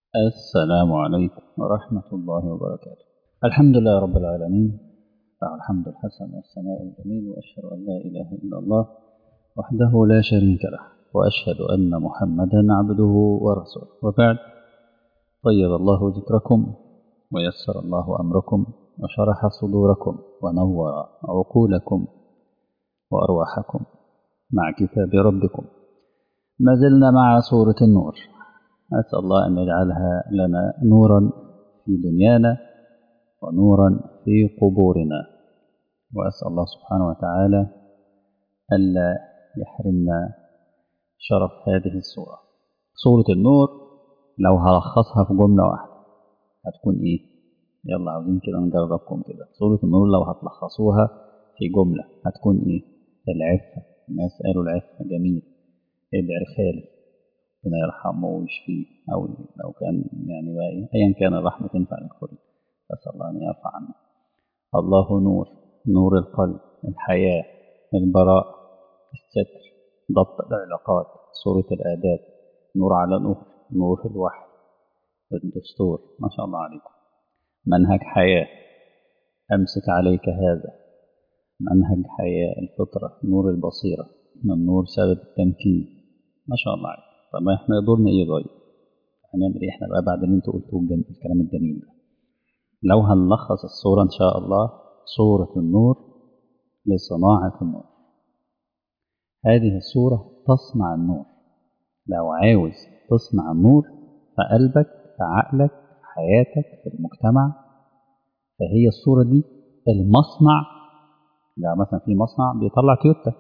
السلام عليكم ورحمة الله وبركاته الحمد لله رب العالمين له الحمد الحسن والثناء الجميل وأشهد أن لا إله إلا الله وحده لا شريك له وأشهد أن محمدا عبده ورسوله وبعد طيب الله ذكركم ويسر الله أمركم وشرح صدوركم ونور عقولكم وأرواحكم مع كتاب ربكم ما زلنا مع سورة النور أسأل الله أن يجعلها لنا نورا في دنيانا ونورا في قبورنا وأسأل الله سبحانه وتعالى ألا يحرمنا شرف هذه السورة سورة النور لو هلخصها في جملة واحدة هتكون إيه؟ يلا عاوزين كده نجربكم كده سورة النور لو هتلخصوها في جملة هتكون إيه؟ العفة الناس قالوا العفة جميل ادعي الخالق ربنا يرحمه ويشفيه أو لو كان يعني بقى إيه أيا كان الرحمة تنفع للكل أسأل الله أن يرفع عنا الله نور نور القلب الحياة البراء الستر ضبط العلاقات صورة الآداب نور على نور نور الوحي الدستور ما شاء الله عليكم منهج حياة أمسك عليك هذا منهج حياة الفطرة نور البصيرة النور سبب التمكين ما شاء الله عليك طب احنا دورنا ايه طيب هنعمل ايه احنا بقى بعد اللي انتوا قلتوه الكلام الجميل ده لو هنلخص الصورة ان شاء الله صورة النور لصناعة النور هذه الصورة تصنع النور لو عاوز تصنع النور في قلبك في عقلك في حياتك في المجتمع فهي الصورة دي المصنع يعني مثلا في مصنع بيطلع تويوتا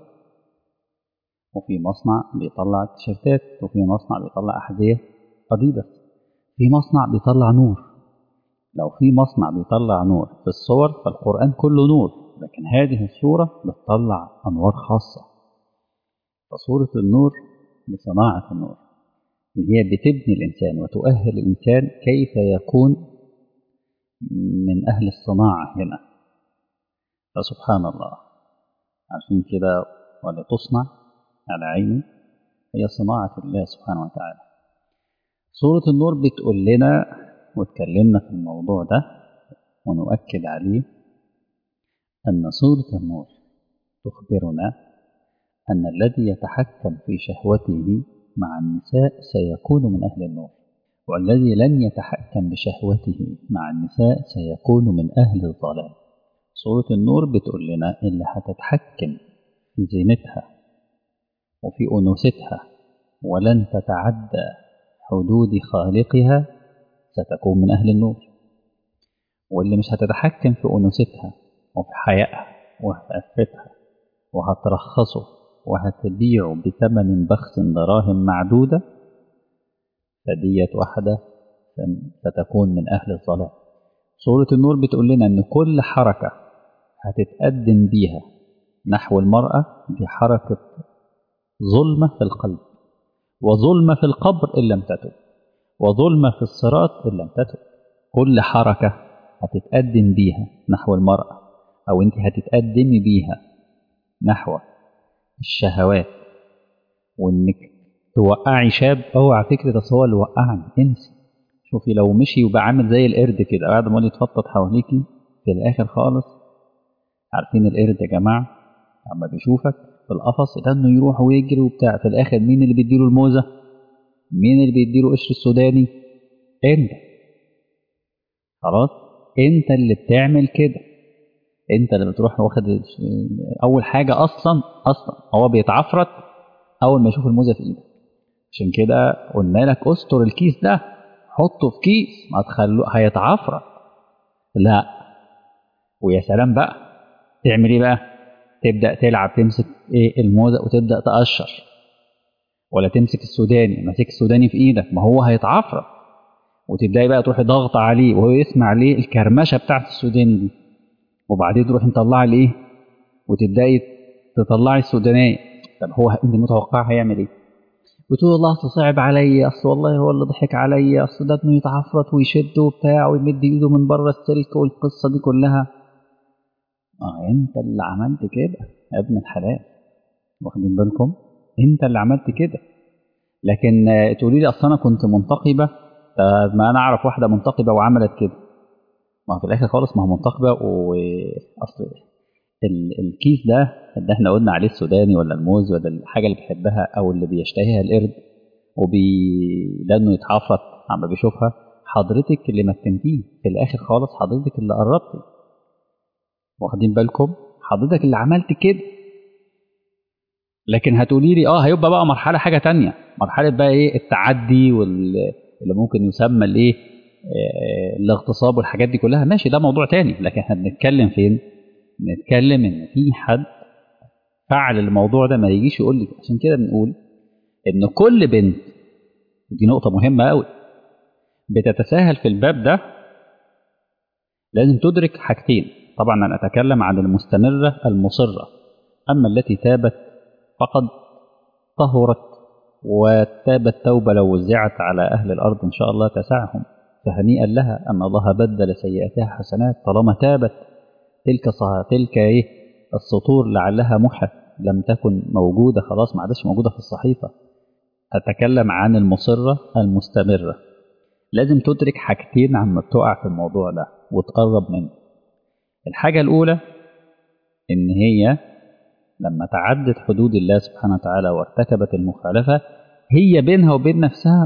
وفي مصنع بيطلع تيشيرتات وفي مصنع بيطلع أحذية أديداس في مصنع بيطلع نور لو في مصنع بيطلع نور في الصور فالقرآن كله نور لكن هذه الصورة بتطلع أنوار خاصة فصورة النور لصناعة النور إن هي بتبني الإنسان وتؤهل الإنسان كيف يكون من أهل الصناعة هنا فسبحان الله عارفين كده ولا تصنع على عيني هي صناعة الله سبحانه وتعالى سورة النور بتقول لنا واتكلمنا في الموضوع ده ونؤكد عليه أن سورة النور تخبرنا أن الذي يتحكم في شهوته مع النساء سيكون من أهل النور والذي لن يتحكم بشهوته مع النساء سيكون من أهل الظلام سورة النور بتقول لنا اللي هتتحكم في زينتها وفي أنوثتها ولن تتعدى حدود خالقها ستكون من أهل النور واللي مش هتتحكم في أنوثتها وفي حيائها وفي عفتها وهترخصه وهتبيعه بثمن بخس دراهم معدودة فديت واحدة ستكون من أهل الظلام سورة النور بتقول لنا أن كل حركة هتتقدم بيها نحو المرأة دي حركة ظلمة في القلب وظلمة في القبر إن لم تتب وظلمة في الصراط إن لم تتب كل حركة هتتقدم بيها نحو المرأة أو أنت هتتقدمي بيها نحو الشهوات وإنك توقعي شاب أوعى فكرة ده هو اللي وقعني انسي شوفي لو مشي وبقى عامل زي القرد كده قاعد عمال يتفطط حواليكي في الآخر خالص عارفين القرد يا جماعة أما بيشوفك في القفص ده انه يروح ويجري وبتاع في الاخر مين اللي بيديله الموزه مين اللي بيديله قشر السوداني انت خلاص انت اللي بتعمل كده انت اللي بتروح واخد اول حاجه اصلا اصلا هو بيتعفرت اول ما يشوف الموزه في ايدك عشان كده قلنا لك استر الكيس ده حطه في كيس ما تخلوه هيتعفرت لا ويا سلام بقى تعمل ايه بقى تبدا تلعب تمسك ايه الموزه وتبدا تقشر ولا تمسك السوداني ماسك السوداني في ايدك ما هو هيتعفرت وتبداي بقى تروحي ضاغطه عليه وهو يسمع ليه الكرمشه بتاعت السوداني دي وبعدين تروحي مطلعي الايه وتبداي تطلعي السودانيه طب هو انت متوقع هيعمل ايه بتقول الله اصل صعب عليا اصل والله هو اللي ضحك عليا اصل ده انه يتعفرت ويشد وبتاع ويمد ايده من بره السلك والقصه دي كلها اه انت اللي عملت كده يا ابن الحلال واخدين بالكم انت اللي عملت كده لكن تقولي لي اصل انا كنت منتقبه طب ما انا اعرف واحده منتقبه وعملت كده ما هو في الاخر خالص ما هو منتقبه واصل ال- الكيس ده اللي احنا قلنا عليه السوداني ولا الموز ولا الحاجه اللي بيحبها او اللي بيشتهيها القرد وبي لانه يتعفرت عم بيشوفها حضرتك اللي مكنتيه في الاخر خالص حضرتك اللي قربتي واخدين بالكم حضرتك اللي عملت كده لكن هتقولي لي اه هيبقى بقى مرحله حاجه تانية مرحله بقى ايه التعدي واللي ممكن يسمى الايه آه، الاغتصاب والحاجات دي كلها ماشي ده موضوع تاني لكن احنا بنتكلم فين بنتكلم ان في حد فعل الموضوع ده ما يجيش يقول لك عشان كده بنقول ان كل بنت ودي نقطه مهمه قوي بتتساهل في الباب ده لازم تدرك حاجتين طبعا انا اتكلم عن المستمره المصره اما التي تابت فقد طهرت وتابت توبه لو وزعت على اهل الارض ان شاء الله تسعهم فهنيئا لها ان الله بدل سيئاتها حسنات طالما تابت تلك صح... تلك ايه السطور لعلها محت لم تكن موجوده خلاص ما عادش موجوده في الصحيفه اتكلم عن المصره المستمره لازم تدرك حاجتين عما بتقع في الموضوع ده وتقرب منه الحاجة الأولى إن هي لما تعدت حدود الله سبحانه وتعالى وارتكبت المخالفة هي بينها وبين نفسها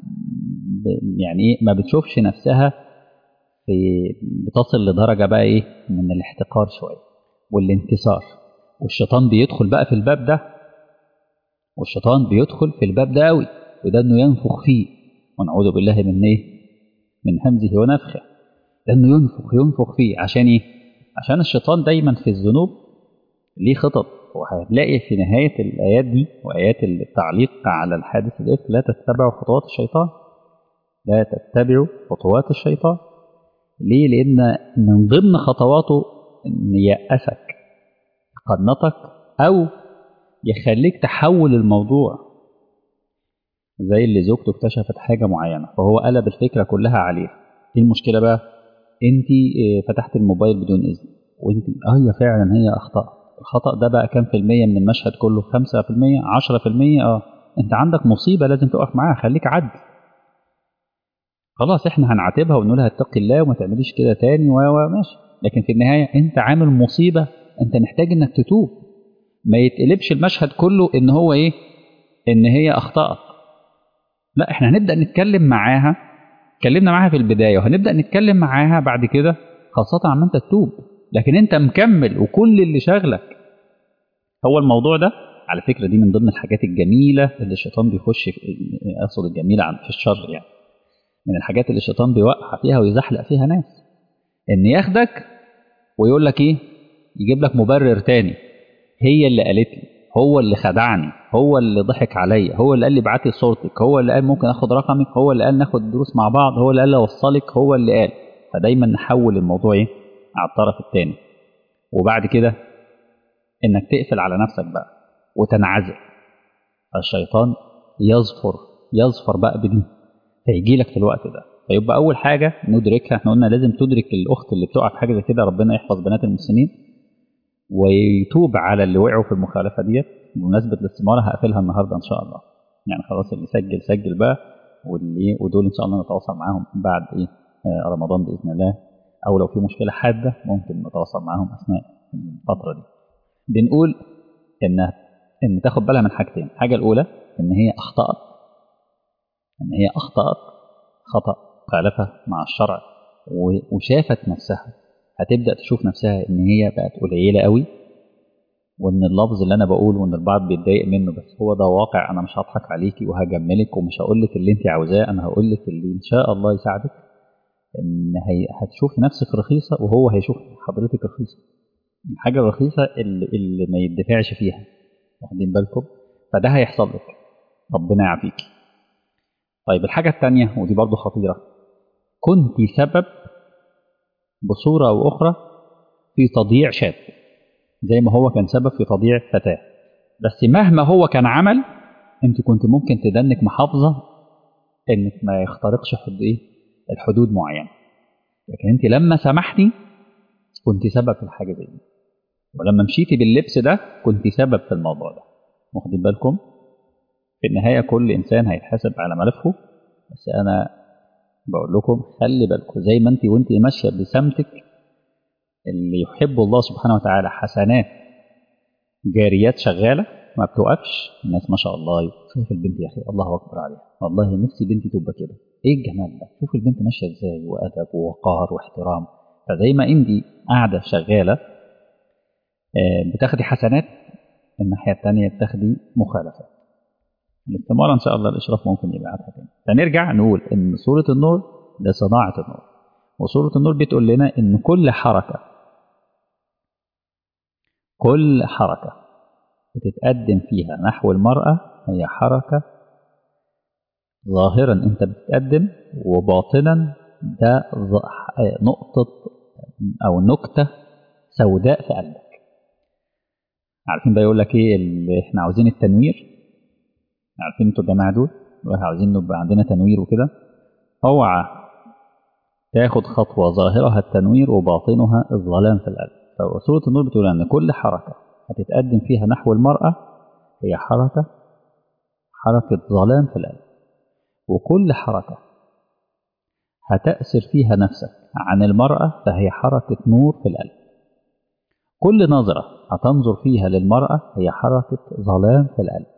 ب- يعني إيه ما بتشوفش نفسها في بتصل لدرجة بقى إيه من الاحتقار شوية والانكسار والشيطان بيدخل بقى في الباب ده والشيطان بيدخل في الباب ده قوي وده إنه ينفخ فيه ونعوذ بالله من إيه من همزه ونفخه لانه ينفخ ينفخ فيه عشان ايه عشان الشيطان دايما في الذنوب ليه خطط وهتلاقي في نهايه الايات دي وايات التعليق على الحادث الافك لا تتبعوا خطوات الشيطان لا تتبعوا خطوات الشيطان ليه لان من ضمن خطواته ان يأسك يقنطك او يخليك تحول الموضوع زي اللي زوجته اكتشفت حاجه معينه فهو قلب الفكره كلها عليها ايه المشكله بقى انت فتحت الموبايل بدون اذن وانت اه هي فعلا هي اخطات الخطا ده بقى كام في الميه من المشهد كله 5% 10% اه انت عندك مصيبه لازم تقف معاها خليك عدل خلاص احنا هنعاتبها ونقول لها اتقي الله وما تعمليش كده تاني وماشي لكن في النهايه انت عامل مصيبه انت محتاج انك تتوب ما يتقلبش المشهد كله ان هو ايه ان هي اخطات لا احنا هنبدا نتكلم معاها اتكلمنا معاها في البدايه وهنبدا نتكلم معاها بعد كده خاصه عما انت تتوب لكن انت مكمل وكل اللي شاغلك هو الموضوع ده على فكره دي من ضمن الحاجات الجميله اللي الشيطان بيخش في اقصد الجميله عن في الشر يعني من الحاجات اللي الشيطان بيوقع فيها ويزحلق فيها ناس ان ياخدك ويقول لك ايه يجيب لك مبرر تاني هي اللي قالت لي هو اللي خدعني هو اللي ضحك عليا هو اللي قال لي ابعت لي صورتك هو اللي قال ممكن اخد رقمك هو اللي قال ناخد دروس مع بعض هو اللي قال اوصلك هو اللي قال فدايما نحول الموضوع ايه على الطرف الثاني وبعد كده انك تقفل على نفسك بقى وتنعزل الشيطان يظفر يظفر بقى بدي فيجي لك في الوقت ده فيبقى اول حاجه ندركها احنا قلنا لازم تدرك الاخت اللي بتقع في حاجه زي كده ربنا يحفظ بنات المسلمين ويتوب على اللي وقعوا في المخالفه ديت بمناسبه الاستماره هقفلها النهارده ان شاء الله يعني خلاص اللي سجل سجل بقى واللي ودول ان شاء الله نتواصل معاهم بعد ايه آه رمضان باذن الله او لو في مشكله حاده ممكن نتواصل معاهم اثناء الفتره دي بنقول ان ان تاخد بالها من حاجتين الحاجه الاولى ان هي اخطات ان هي اخطات خطا مخالفه مع الشرع وشافت نفسها هتبدا تشوف نفسها ان هي بقت قليله قوي وان اللفظ اللي انا بقوله وان البعض بيتضايق منه بس هو ده واقع انا مش هضحك عليكي وهجملك ومش هقول لك اللي انت عاوزاه انا هقول لك اللي ان شاء الله يساعدك ان هي هتشوفي نفسك رخيصه وهو هيشوف حضرتك رخيصه الحاجه الرخيصه اللي, اللي ما يدفعش فيها واخدين بالكم فده هيحصل لك ربنا يعافيكي طيب الحاجه الثانيه ودي برضو خطيره كنت سبب بصوره او اخرى في تضييع شاب زي ما هو كان سبب في تضييع فتاه بس مهما هو كان عمل انت كنت ممكن تدنك محافظه انك ما يخترقش حدود ايه الحدود معينه لكن انت لما سمحتي كنت سبب في الحاجه زي دي ولما مشيتي باللبس ده كنت سبب في الموضوع ده واخدين بالكم في النهايه كل انسان هيتحاسب على ملفه بس انا بقول لكم خلي بالكم زي ما انت وانت ماشيه بسمتك اللي يحب الله سبحانه وتعالى حسنات جاريات شغاله ما بتوقفش الناس ما شاء الله شوف البنت يا اخي الله اكبر عليها والله نفسي بنتي تبقى كده ايه الجمال ده شوف البنت ماشيه ازاي وادب ووقار واحترام فزي ما انت قاعده شغاله بتاخدي حسنات الناحيه الثانيه بتاخدي مخالفات الاستمارة إن شاء الله الإشراف ممكن يبعتها تاني فنرجع نقول إن سورة النور لصناعة النور وسورة النور بتقول لنا إن كل حركة كل حركة بتتقدم فيها نحو المرأة هي حركة ظاهرا أنت بتتقدم وباطنا ده نقطة أو نكتة سوداء في قلبك عارفين بقى يقول لك إيه اللي إحنا عاوزين التنوير عارفين انتوا الجماعه دول عاوزين نبقى عندنا تنوير وكده اوعى تاخد خطوه ظاهرها التنوير وباطنها الظلام في القلب فسوره النور بتقول ان كل حركه هتتقدم فيها نحو المراه هي حركه حركه ظلام في القلب وكل حركه هتأسر فيها نفسك عن المرأة فهي حركة نور في القلب كل نظرة هتنظر فيها للمرأة هي حركة ظلام في القلب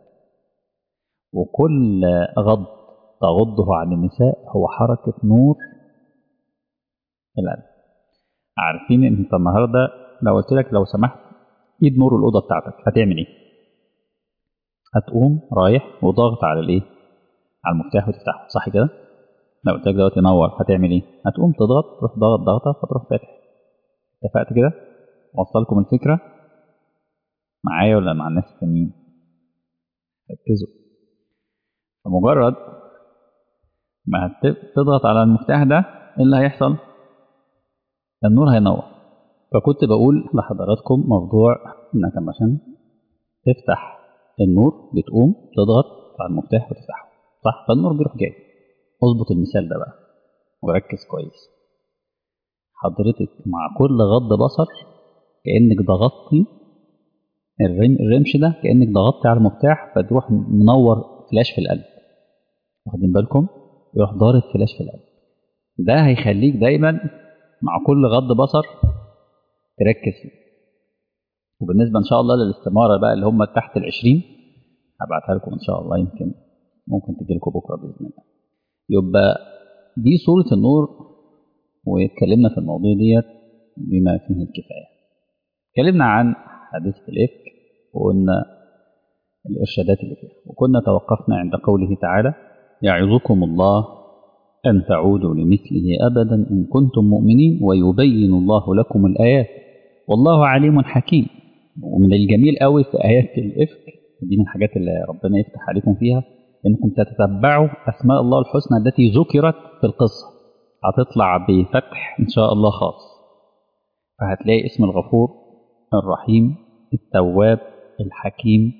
وكل غض تغضه عن النساء هو حركة نور في القلب عارفين انت النهاردة لو قلت لك لو سمحت ايد نور الأوضة بتاعتك هتعمل ايه هتقوم رايح وضاغط على الايه على المفتاح وتفتحه صح كده لو قلت لك دلوقتي نور هتعمل ايه هتقوم تضغط تروح ضغط ضغطة فتروح فاتح اتفقت كده وصلكم الفكرة معايا ولا مع الناس التانيين ركزوا فمجرد ما تضغط على المفتاح ده ايه اللي هيحصل النور هينور فكنت بقول لحضراتكم موضوع انك عشان تفتح النور بتقوم تضغط على المفتاح وتفتحه صح فالنور بيروح جاي اظبط المثال ده بقى وركز كويس حضرتك مع كل غض بصر كانك ضغطتي الرم الرمش ده كانك ضغطتي على المفتاح فتروح منور فلاش في القلب واخدين بالكم يروح ضارب فلاش في القلب ده هيخليك دايما مع كل غض بصر تركز فيه وبالنسبة إن شاء الله للاستمارة بقى اللي هم تحت العشرين هبعتها لكم إن شاء الله يمكن ممكن تجي لكم بكرة بإذن الله يبقى دي صورة النور واتكلمنا في الموضوع ديت بما فيه الكفاية اتكلمنا عن حادثة الإفك وقلنا الإرشادات اللي فيها وكنا توقفنا عند قوله تعالى يعظكم الله أن تعودوا لمثله أبدا إن كنتم مؤمنين ويبين الله لكم الآيات والله عليم حكيم ومن الجميل قوي في آيات الإفك دي من الحاجات اللي ربنا يفتح عليكم فيها إنكم تتتبعوا أسماء الله الحسنى التي ذكرت في القصة هتطلع بفتح إن شاء الله خاص فهتلاقي اسم الغفور الرحيم التواب الحكيم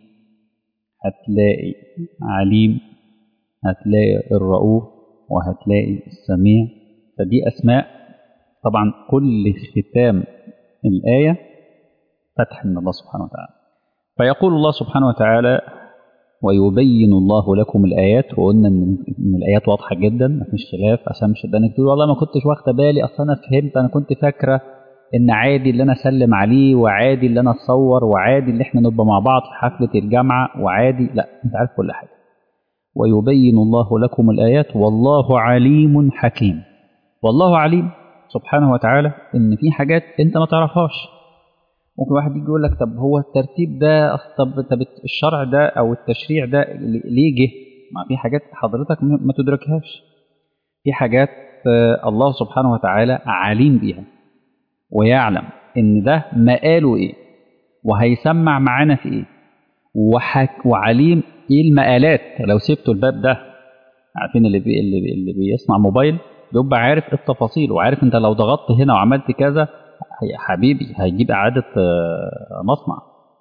هتلاقي عليم هتلاقي الرؤوف وهتلاقي السميع فدي أسماء طبعا كل ختام الآية فتح من الله سبحانه وتعالى فيقول الله سبحانه وتعالى ويبين الله لكم الآيات وقلنا إن الآيات واضحة جدا مفيش خلاف عشان مش إنك تقول والله ما كنتش واخدة بالي أصل أنا فهمت أنا كنت فاكرة إن عادي اللي أنا أسلم عليه وعادي اللي أنا أتصور وعادي اللي إحنا نبقى مع بعض في حفلة الجامعة وعادي لا أنت عارف كل حاجة ويبين الله لكم الآيات والله عليم حكيم والله عليم سبحانه وتعالى إن في حاجات أنت ما تعرفهاش ممكن واحد يجي يقول لك طب هو الترتيب ده طب طب الشرع ده او التشريع ده ليه جه؟ ما في حاجات حضرتك ما تدركهاش. في حاجات الله سبحانه وتعالى عليم بيها ويعلم ان ده مقاله ايه وهيسمع معانا في ايه وحك وعليم ايه المقالات لو سبتوا الباب ده عارفين اللي بي اللي, بي اللي بيصنع موبايل بيبقى عارف التفاصيل وعارف انت لو ضغطت هنا وعملت كذا حبيبي هيجيب إعادة مصنع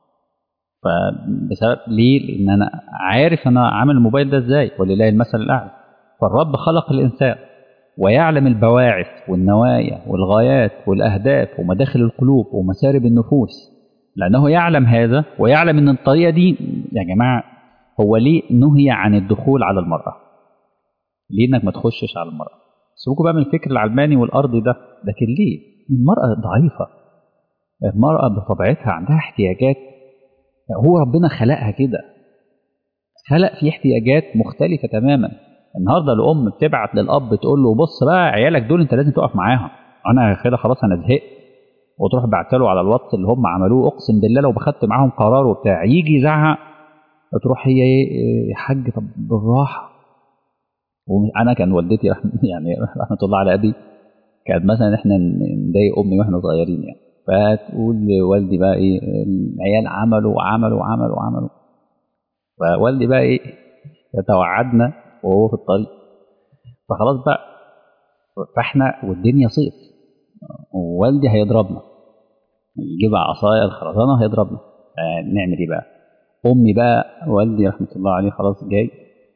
فبسبب ليه؟ لأن أنا عارف أنا عامل الموبايل ده إزاي ولله المثل الأعلى فالرب خلق الإنسان ويعلم البواعث والنوايا والغايات والأهداف ومداخل القلوب ومسارب النفوس لأنه يعلم هذا ويعلم أن الطريقة دي يا جماعة هو ليه نهي عن الدخول على المرأة؟ ليه إنك ما تخشش على المرأة؟ سيبكوا بقى من الفكر العلماني والارضي ده لكن ليه المراه ضعيفه المراه بطبيعتها عندها احتياجات هو ربنا خلقها كده خلق في احتياجات مختلفه تماما النهارده الام بتبعت للاب تقول له بص بقى عيالك دول انت لازم تقف معاهم انا كده خلاص انا زهقت وتروح بعت له على الواتس اللي هم عملوه اقسم بالله لو بخدت معاهم قرار وبتاع يجي يزعق تروح هي ايه يا حاج طب بالراحه وانا كان والدتي يعني رحمه الله على ابي كانت مثلا احنا نضايق امي واحنا صغيرين يعني فتقول لوالدي بقى ايه العيال عملوا وعملوا وعملوا وعملوا فوالدي بقى ايه يتوعدنا وهو في الطريق فخلاص بقى فاحنا والدنيا صيف ووالدي هيضربنا يجيب عصايه الخرزانه هيضربنا نعمل ايه بقى امي بقى والدي رحمه الله عليه خلاص جاي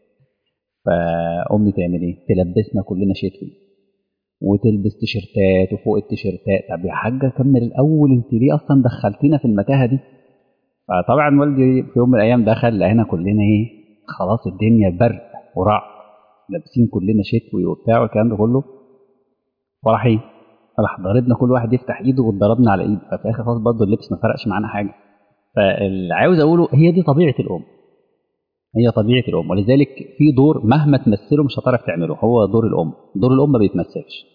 فامي تعمل ايه تلبسنا كلنا شتوي وتلبس تيشرتات وفوق التيشرتات طب يا حاجه كمل الاول انت ليه اصلا دخلتينا في المتاهه دي فطبعا والدي في يوم من الايام دخل لقينا كلنا ايه خلاص الدنيا برد ورعد لابسين كلنا شتوي وبتاع والكلام ده كله فراح ايه راح ضربنا كل واحد يفتح ايده واتضربنا على ايده ففي الاخر خلاص برضه اللبس ما فرقش معانا حاجه فاللي عاوز اقوله هي دي طبيعه الام هي طبيعه الام ولذلك في دور مهما تمثله مش هتعرف تعمله هو دور الام دور الام ما بيتمثلش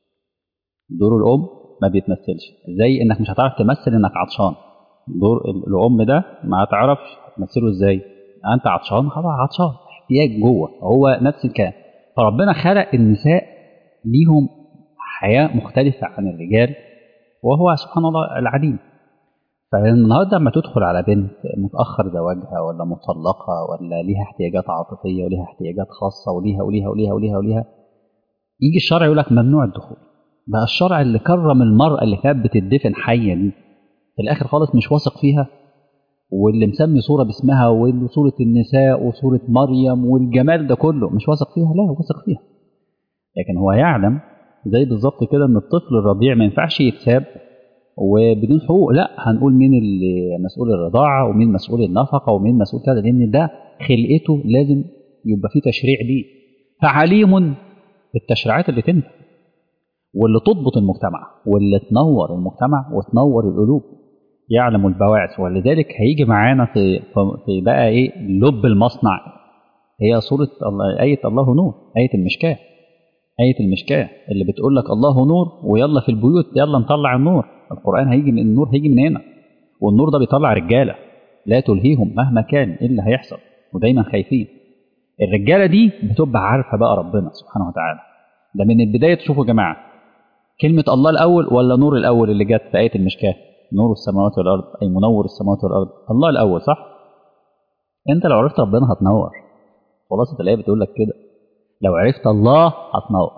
دور الام ما بيتمثلش زي انك مش هتعرف تمثل انك عطشان دور الام ده ما هتعرفش تمثله ازاي انت عطشان خلاص عطشان احتياج جوه هو نفس الكلام فربنا خلق النساء ليهم حياه مختلفه عن الرجال وهو سبحان الله العليم فالنهارده لما تدخل على بنت متاخر زواجها ولا مطلقه ولا ليها احتياجات عاطفيه وليها احتياجات خاصه وليها وليها وليها وليها وليها يجي الشرع يقول لك ممنوع الدخول بقى الشرع اللي كرم المراه اللي كانت بتدفن حيه دي في الاخر خالص مش واثق فيها واللي مسمي صوره باسمها وصوره النساء وصوره مريم والجمال ده كله مش واثق فيها لا واثق فيها لكن هو يعلم زي بالظبط كده ان الطفل الرضيع ما ينفعش يتساب وبدون حقوق لا هنقول مين اللي مسؤول الرضاعه ومين مسؤول النفقه ومين مسؤول كذا لان ده خلقته لازم يبقى فيه تشريع ليه فعليم بالتشريعات اللي تنفع واللي تضبط المجتمع واللي تنور المجتمع وتنور القلوب يعلم البواعث ولذلك هيجي معانا في في بقى ايه لب المصنع هي سوره الله ايه الله نور ايه المشكاه آية المشكاة اللي بتقول لك الله نور ويلا في البيوت يلا نطلع النور القرآن هيجي من النور هيجي من هنا والنور ده بيطلع رجالة لا تلهيهم مهما كان ايه اللي هيحصل ودايما خايفين الرجالة دي بتبقى عارفة بقى ربنا سبحانه وتعالى ده من البداية تشوفوا يا جماعة كلمة الله الأول ولا نور الأول اللي جت في آية المشكاة نور السماوات والأرض أي منور السماوات والأرض الله الأول صح أنت لو عرفت ربنا هتنور خلاصة الآية بتقول لك كده لو عرفت الله هتنور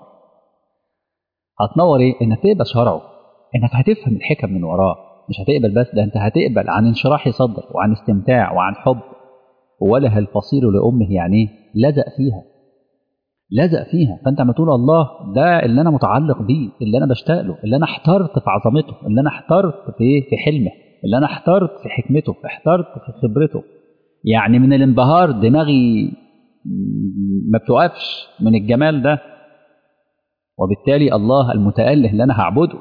هتنور ايه انك تقبل شرعه انك هتفهم الحكم من وراه مش هتقبل بس ده انت هتقبل عن انشراح صدر وعن استمتاع وعن حب ولها الفصيل لامه يعني ايه لزق فيها لزق فيها فانت لما تقول الله ده اللي انا متعلق بيه اللي انا بشتاق له اللي انا احترت في عظمته اللي انا احترت في في حلمه اللي انا احترت في حكمته احترت في خبرته يعني من الانبهار دماغي ما بتوقفش من الجمال ده وبالتالي الله المتأله اللي أنا هعبده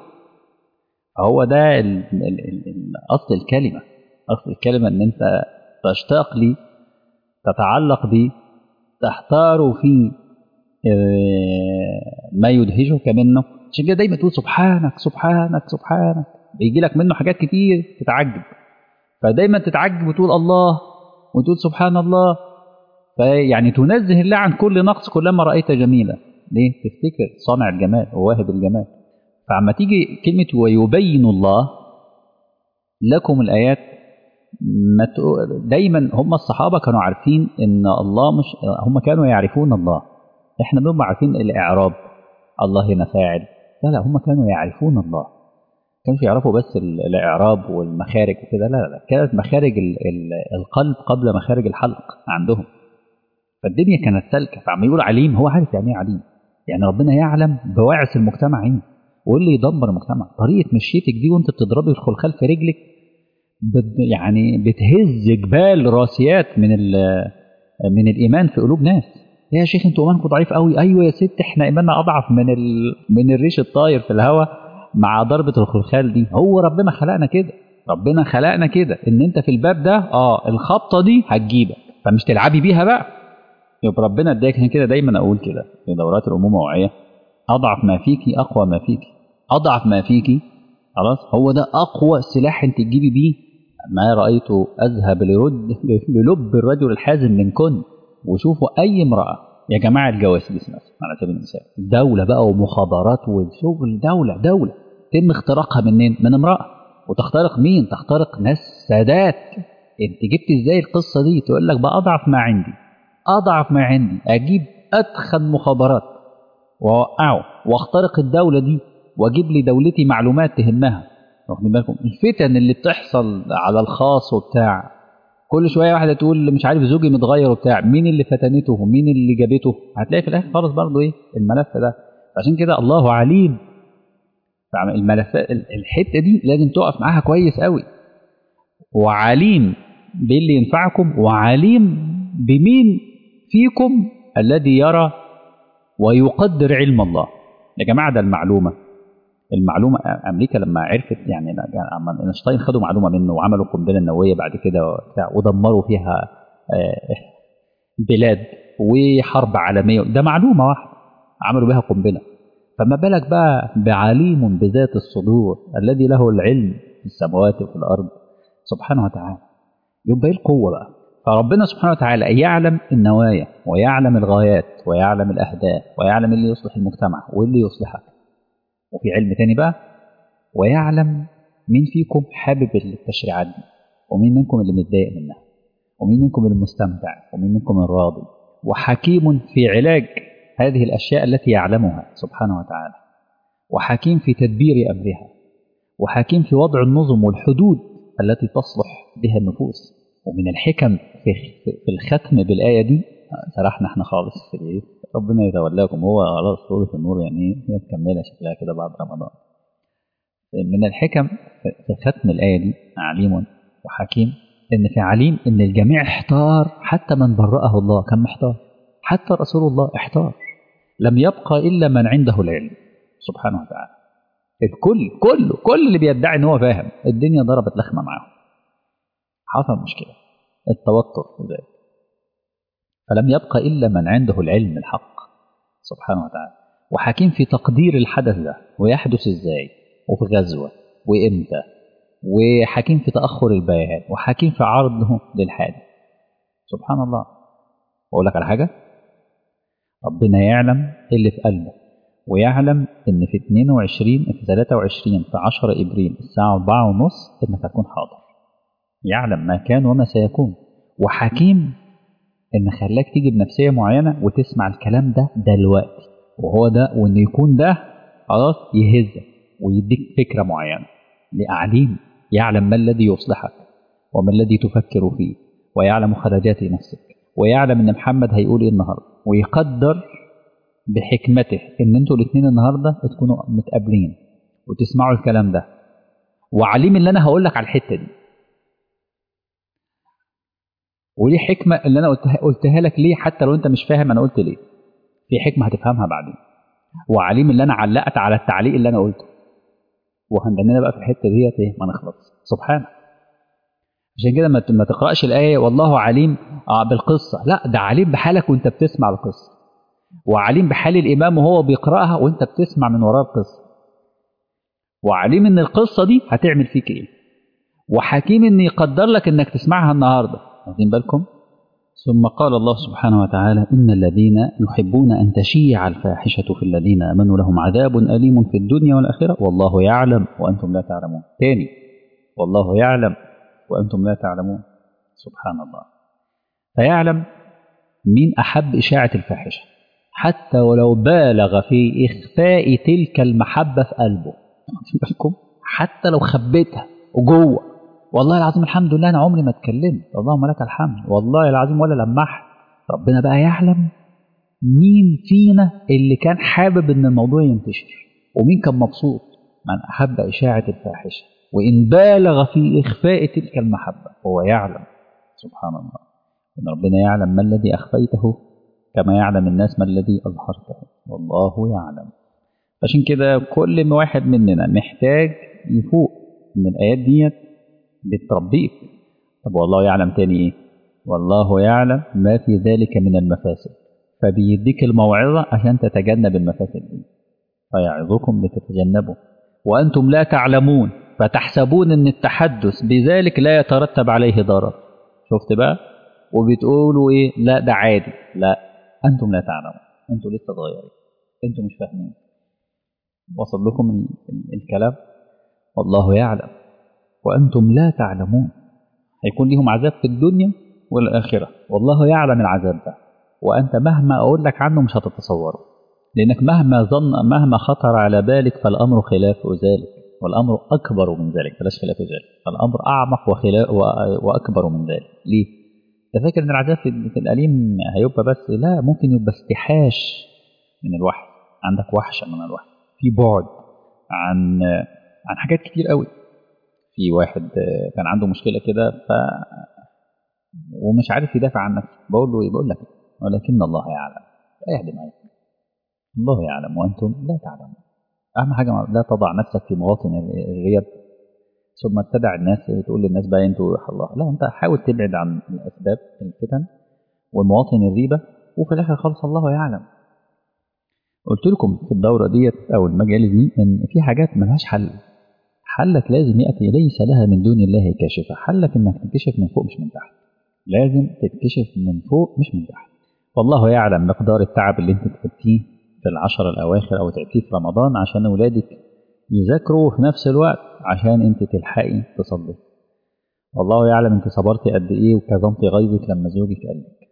هو ده ال ال ال ال أصل الكلمة أصل الكلمة إن أنت تشتاق لي تتعلق بي تحتار في ما يدهشك منه عشان كده دايما تقول سبحانك سبحانك سبحانك بيجي لك منه حاجات كتير تتعجب فدايما تتعجب وتقول الله وتقول سبحان الله فيعني تنزه الله عن كل نقص كلما رأيت جميلا ليه؟ تفتكر صانع الجمال وواهب الجمال فعما تيجي كلمة ويبين الله لكم الآيات دايما هم الصحابة كانوا عارفين إن الله مش هم كانوا يعرفون الله إحنا بنبقى عارفين الإعراب الله هنا فاعل لا لا هم كانوا يعرفون الله كانوا يعرفوا بس الإعراب والمخارج وكده لا لا كانت مخارج القلب قبل مخارج الحلق عندهم فالدنيا كانت سالكه فعم يقول عليم هو عارف يعني ايه عليم يعني ربنا يعلم بواعث المجتمع ايه واللي يدمر المجتمع طريقه مشيتك دي وانت بتضربي الخلخال في رجلك بت يعني بتهز جبال راسيات من من الايمان في قلوب ناس يا شيخ انتوا ايمانكم ضعيف قوي ايوه يا ست احنا ايماننا اضعف من ال... من الريش الطاير في الهواء مع ضربه الخلخال دي هو ربنا خلقنا كده ربنا خلقنا كده ان انت في الباب ده اه الخبطه دي هتجيبك فمش تلعبي بيها بقى يبقى ربنا اداك عشان كده دايما اقول كده في دورات الامومه الوعيه اضعف ما فيكي اقوى ما فيكي اضعف ما فيكي خلاص هو ده اقوى سلاح انت تجيبي بيه ما رايت اذهب لرد للب الرجل الحازم منكن وشوفوا اي امراه يا جماعه الجواسيس مثلا على سبيل المثال دوله بقى ومخابرات وشغل دوله دوله يتم اختراقها منين؟ من امراه وتخترق مين؟ تخترق ناس سادات انت جبت ازاي القصه دي؟ تقول لك بقى اضعف ما عندي اضعف ما عندي اجيب اتخن مخابرات واوقعه واخترق الدوله دي واجيب لي دولتي معلومات تهمها واخدين بالكم الفتن اللي بتحصل على الخاص وبتاع كل شويه واحده تقول مش عارف زوجي متغير وبتاع مين اللي فتنته ومين اللي جابته هتلاقي في الاخر خالص برضه ايه الملف ده عشان كده الله عليم الملفات الحته دي لازم تقف معاها كويس قوي وعليم باللي ينفعكم وعليم بمين فيكم الذي يرى ويقدر علم الله يا جماعه ده المعلومه المعلومه امريكا لما عرفت يعني لما اينشتاين خدوا معلومه منه وعملوا القنبله النوويه بعد كده وبتاع ودمروا فيها بلاد وحرب عالميه ده معلومه واحده عملوا بها قنبله فما بالك بقى بعليم بذات الصدور الذي له العلم في السماوات وفي الارض سبحانه وتعالى يبقى ايه القوه بقى فربنا سبحانه وتعالى يعلم النوايا ويعلم الغايات ويعلم الاهداف ويعلم اللي يصلح المجتمع واللي يصلحك وفي علم تاني بقى ويعلم مين فيكم حابب التشريعات دي ومين منكم اللي متضايق منها ومين منكم اللي مستمتع ومين منكم الراضي وحكيم في علاج هذه الأشياء التي يعلمها سبحانه وتعالى وحكيم في تدبير أمرها وحكيم في وضع النظم والحدود التي تصلح بها النفوس ومن الحكم في في الختم بالآية دي سرحنا احنا خالص في الايه ربنا يتولاكم هو خلاص سورة النور يعني هي مكملة شكلها كده بعد رمضان من الحكم في ختم الآية دي عليم وحكيم إن في عليم إن الجميع احتار حتى من برأه الله كان محتار حتى رسول الله احتار لم يبقى إلا من عنده العلم سبحانه وتعالى الكل كله كل اللي بيدعي ان هو فاهم الدنيا ضربت لخمه معاهم حصل مشكله التوتر في ذلك فلم يبقى الا من عنده العلم الحق سبحانه وتعالى وحكيم في تقدير الحدث ده ويحدث ازاي وفي غزوه وامتى وحكيم في تاخر البيان وحكيم في عرضه للحادث سبحان الله واقول لك على حاجه ربنا يعلم اللي في قلبك ويعلم ان في 22 في 23 في 10 ابريل الساعه 4 ونص انك هتكون حاضر يعلم ما كان وما سيكون وحكيم ان خلاك تيجي بنفسيه معينه وتسمع الكلام ده دلوقتي وهو ده وان يكون ده خلاص يهزك ويديك فكره معينه لاعليم يعلم ما الذي يصلحك وما الذي تفكر فيه ويعلم خرجات نفسك ويعلم ان محمد هيقول ايه النهارده ويقدر بحكمته ان انتوا الاثنين النهارده تكونوا متقابلين وتسمعوا الكلام ده وعليم اللي انا هقول لك على الحته دي ودي حكمه اللي انا قلتها, قلتها لك ليه حتى لو انت مش فاهم انا قلت ليه في حكمه هتفهمها بعدين وعليم اللي انا علقت على التعليق اللي انا قلته وهندننا بقى في الحته ديت ايه ما نخلص سبحانه عشان كده ما تقراش الايه والله عليم بالقصه لا ده عليم بحالك وانت بتسمع القصه وعليم بحال الامام وهو بيقراها وانت بتسمع من وراه القصه وعليم ان القصه دي هتعمل فيك ايه وحكيم ان يقدر لك انك تسمعها النهارده واخدين بالكم ثم قال الله سبحانه وتعالى ان الذين يحبون ان تشيع الفاحشه في الذين امنوا لهم عذاب اليم في الدنيا والاخره والله يعلم وانتم لا تعلمون تاني والله يعلم وانتم لا تعلمون سبحان الله فيعلم مين احب اشاعه الفاحشه حتى ولو بالغ في إخفاء تلك المحبة في قلبه بالكم حتى لو خبيتها وجوه والله العظيم الحمد لله أنا عمري ما اتكلمت اللهم لك الحمد والله العظيم ولا لمحت ربنا بقى يعلم مين فينا اللي كان حابب ان الموضوع ينتشر ومين كان مبسوط من أحب إشاعة الفاحشة وإن بالغ في إخفاء تلك المحبة هو يعلم سبحان الله إن ربنا يعلم ما الذي أخفيته كما يعلم الناس ما الذي أظهرته والله يعلم عشان كده كل واحد مننا محتاج يفوق ان الآيات ديت بتربيك طب والله يعلم تاني ايه والله يعلم ما في ذلك من المفاسد فبيديك الموعظة عشان تتجنب المفاسد دي فيعظكم لتتجنبوا وأنتم لا تعلمون فتحسبون أن التحدث بذلك لا يترتب عليه ضرر شفت بقى وبتقولوا إيه لا ده عادي لا أنتم لا تعلمون أنتم لسه صغيرين أنتم مش فاهمين وصل لكم ال ال الكلام والله يعلم وأنتم لا تعلمون هيكون لهم عذاب في الدنيا والآخرة والله يعلم العذاب ده وأنت مهما أقول لك عنه مش هتتصوره لأنك مهما ظن مهما خطر على بالك فالأمر خلاف ذلك والأمر أكبر من ذلك بلاش خلاف ذلك فالأمر أعمق وخلاف وأكبر من ذلك ليه؟ أنت فاكر إن العذاب في الأليم هيبقى بس لا ممكن يبقى استحاش من الوحي عندك وحشة من الوحي في بعد عن عن حاجات كتير قوي في واحد كان عنده مشكلة كده ف ومش عارف يدافع عن نفسه بقول له ايه بقول لك ولكن الله يعلم لا يهدم عليك الله يعلم وانتم لا تعلمون اهم حاجه لا تضع نفسك في مواطن الريب ثم اتبع الناس تقول للناس بقى انتوا الله لا انت حاول تبعد عن الاسباب الفتن والمواطن الريبه وفي الاخر خالص الله يعلم قلت لكم في الدوره ديت او المجال دي ان في حاجات ملهاش حل حلك لازم ياتي ليس لها من دون الله كاشفه حلك انك تكتشف من فوق مش من تحت لازم تتكشف من فوق مش من تحت والله يعلم مقدار التعب اللي انت تعبتيه في العشر الاواخر او تعبتيه في رمضان عشان اولادك يذاكروا في نفس الوقت عشان انت تلحقي تصلي والله يعلم انت صبرتي قد ايه وكظمتي غيظك لما زوجك قال لك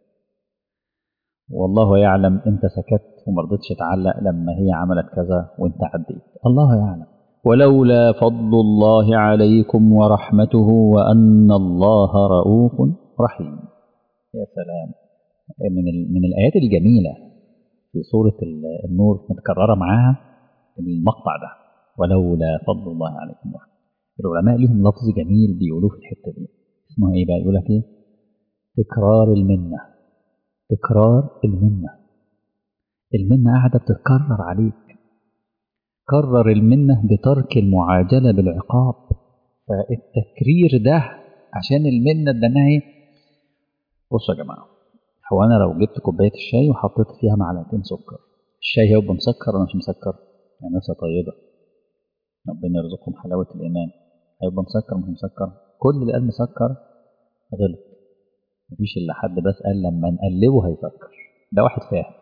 والله يعلم انت سكت وما رضيتش تعلق لما هي عملت كذا وانت عديت الله يعلم ولولا فضل الله عليكم ورحمته وان الله رؤوف رحيم يا سلام من من الايات الجميله في سوره النور متكرره معاها المقطع ده ولولا فضل الله عليكم ورحمته العلماء لهم لفظ جميل بيقولوه في الحته دي اسمه ايه بقى يقول لك ايه تكرار المنه تكرار المنه المنه قاعده بتتكرر عليك كرر المنه بترك المعاجله بالعقاب فالتكرير ده عشان المنه اداناها ايه بصوا يا جماعه هو انا لو جبت كوبايه الشاي وحطيت فيها معلقتين سكر الشاي هيبقى مسكر ولا مش مسكر يعني نفسها طيبه ربنا يرزقكم حلاوه الايمان هيبقى مسكر مش مسكر كل اللي قال مسكر غلط مفيش الا حد بس قال لما نقلبه هيسكر ده واحد فاهم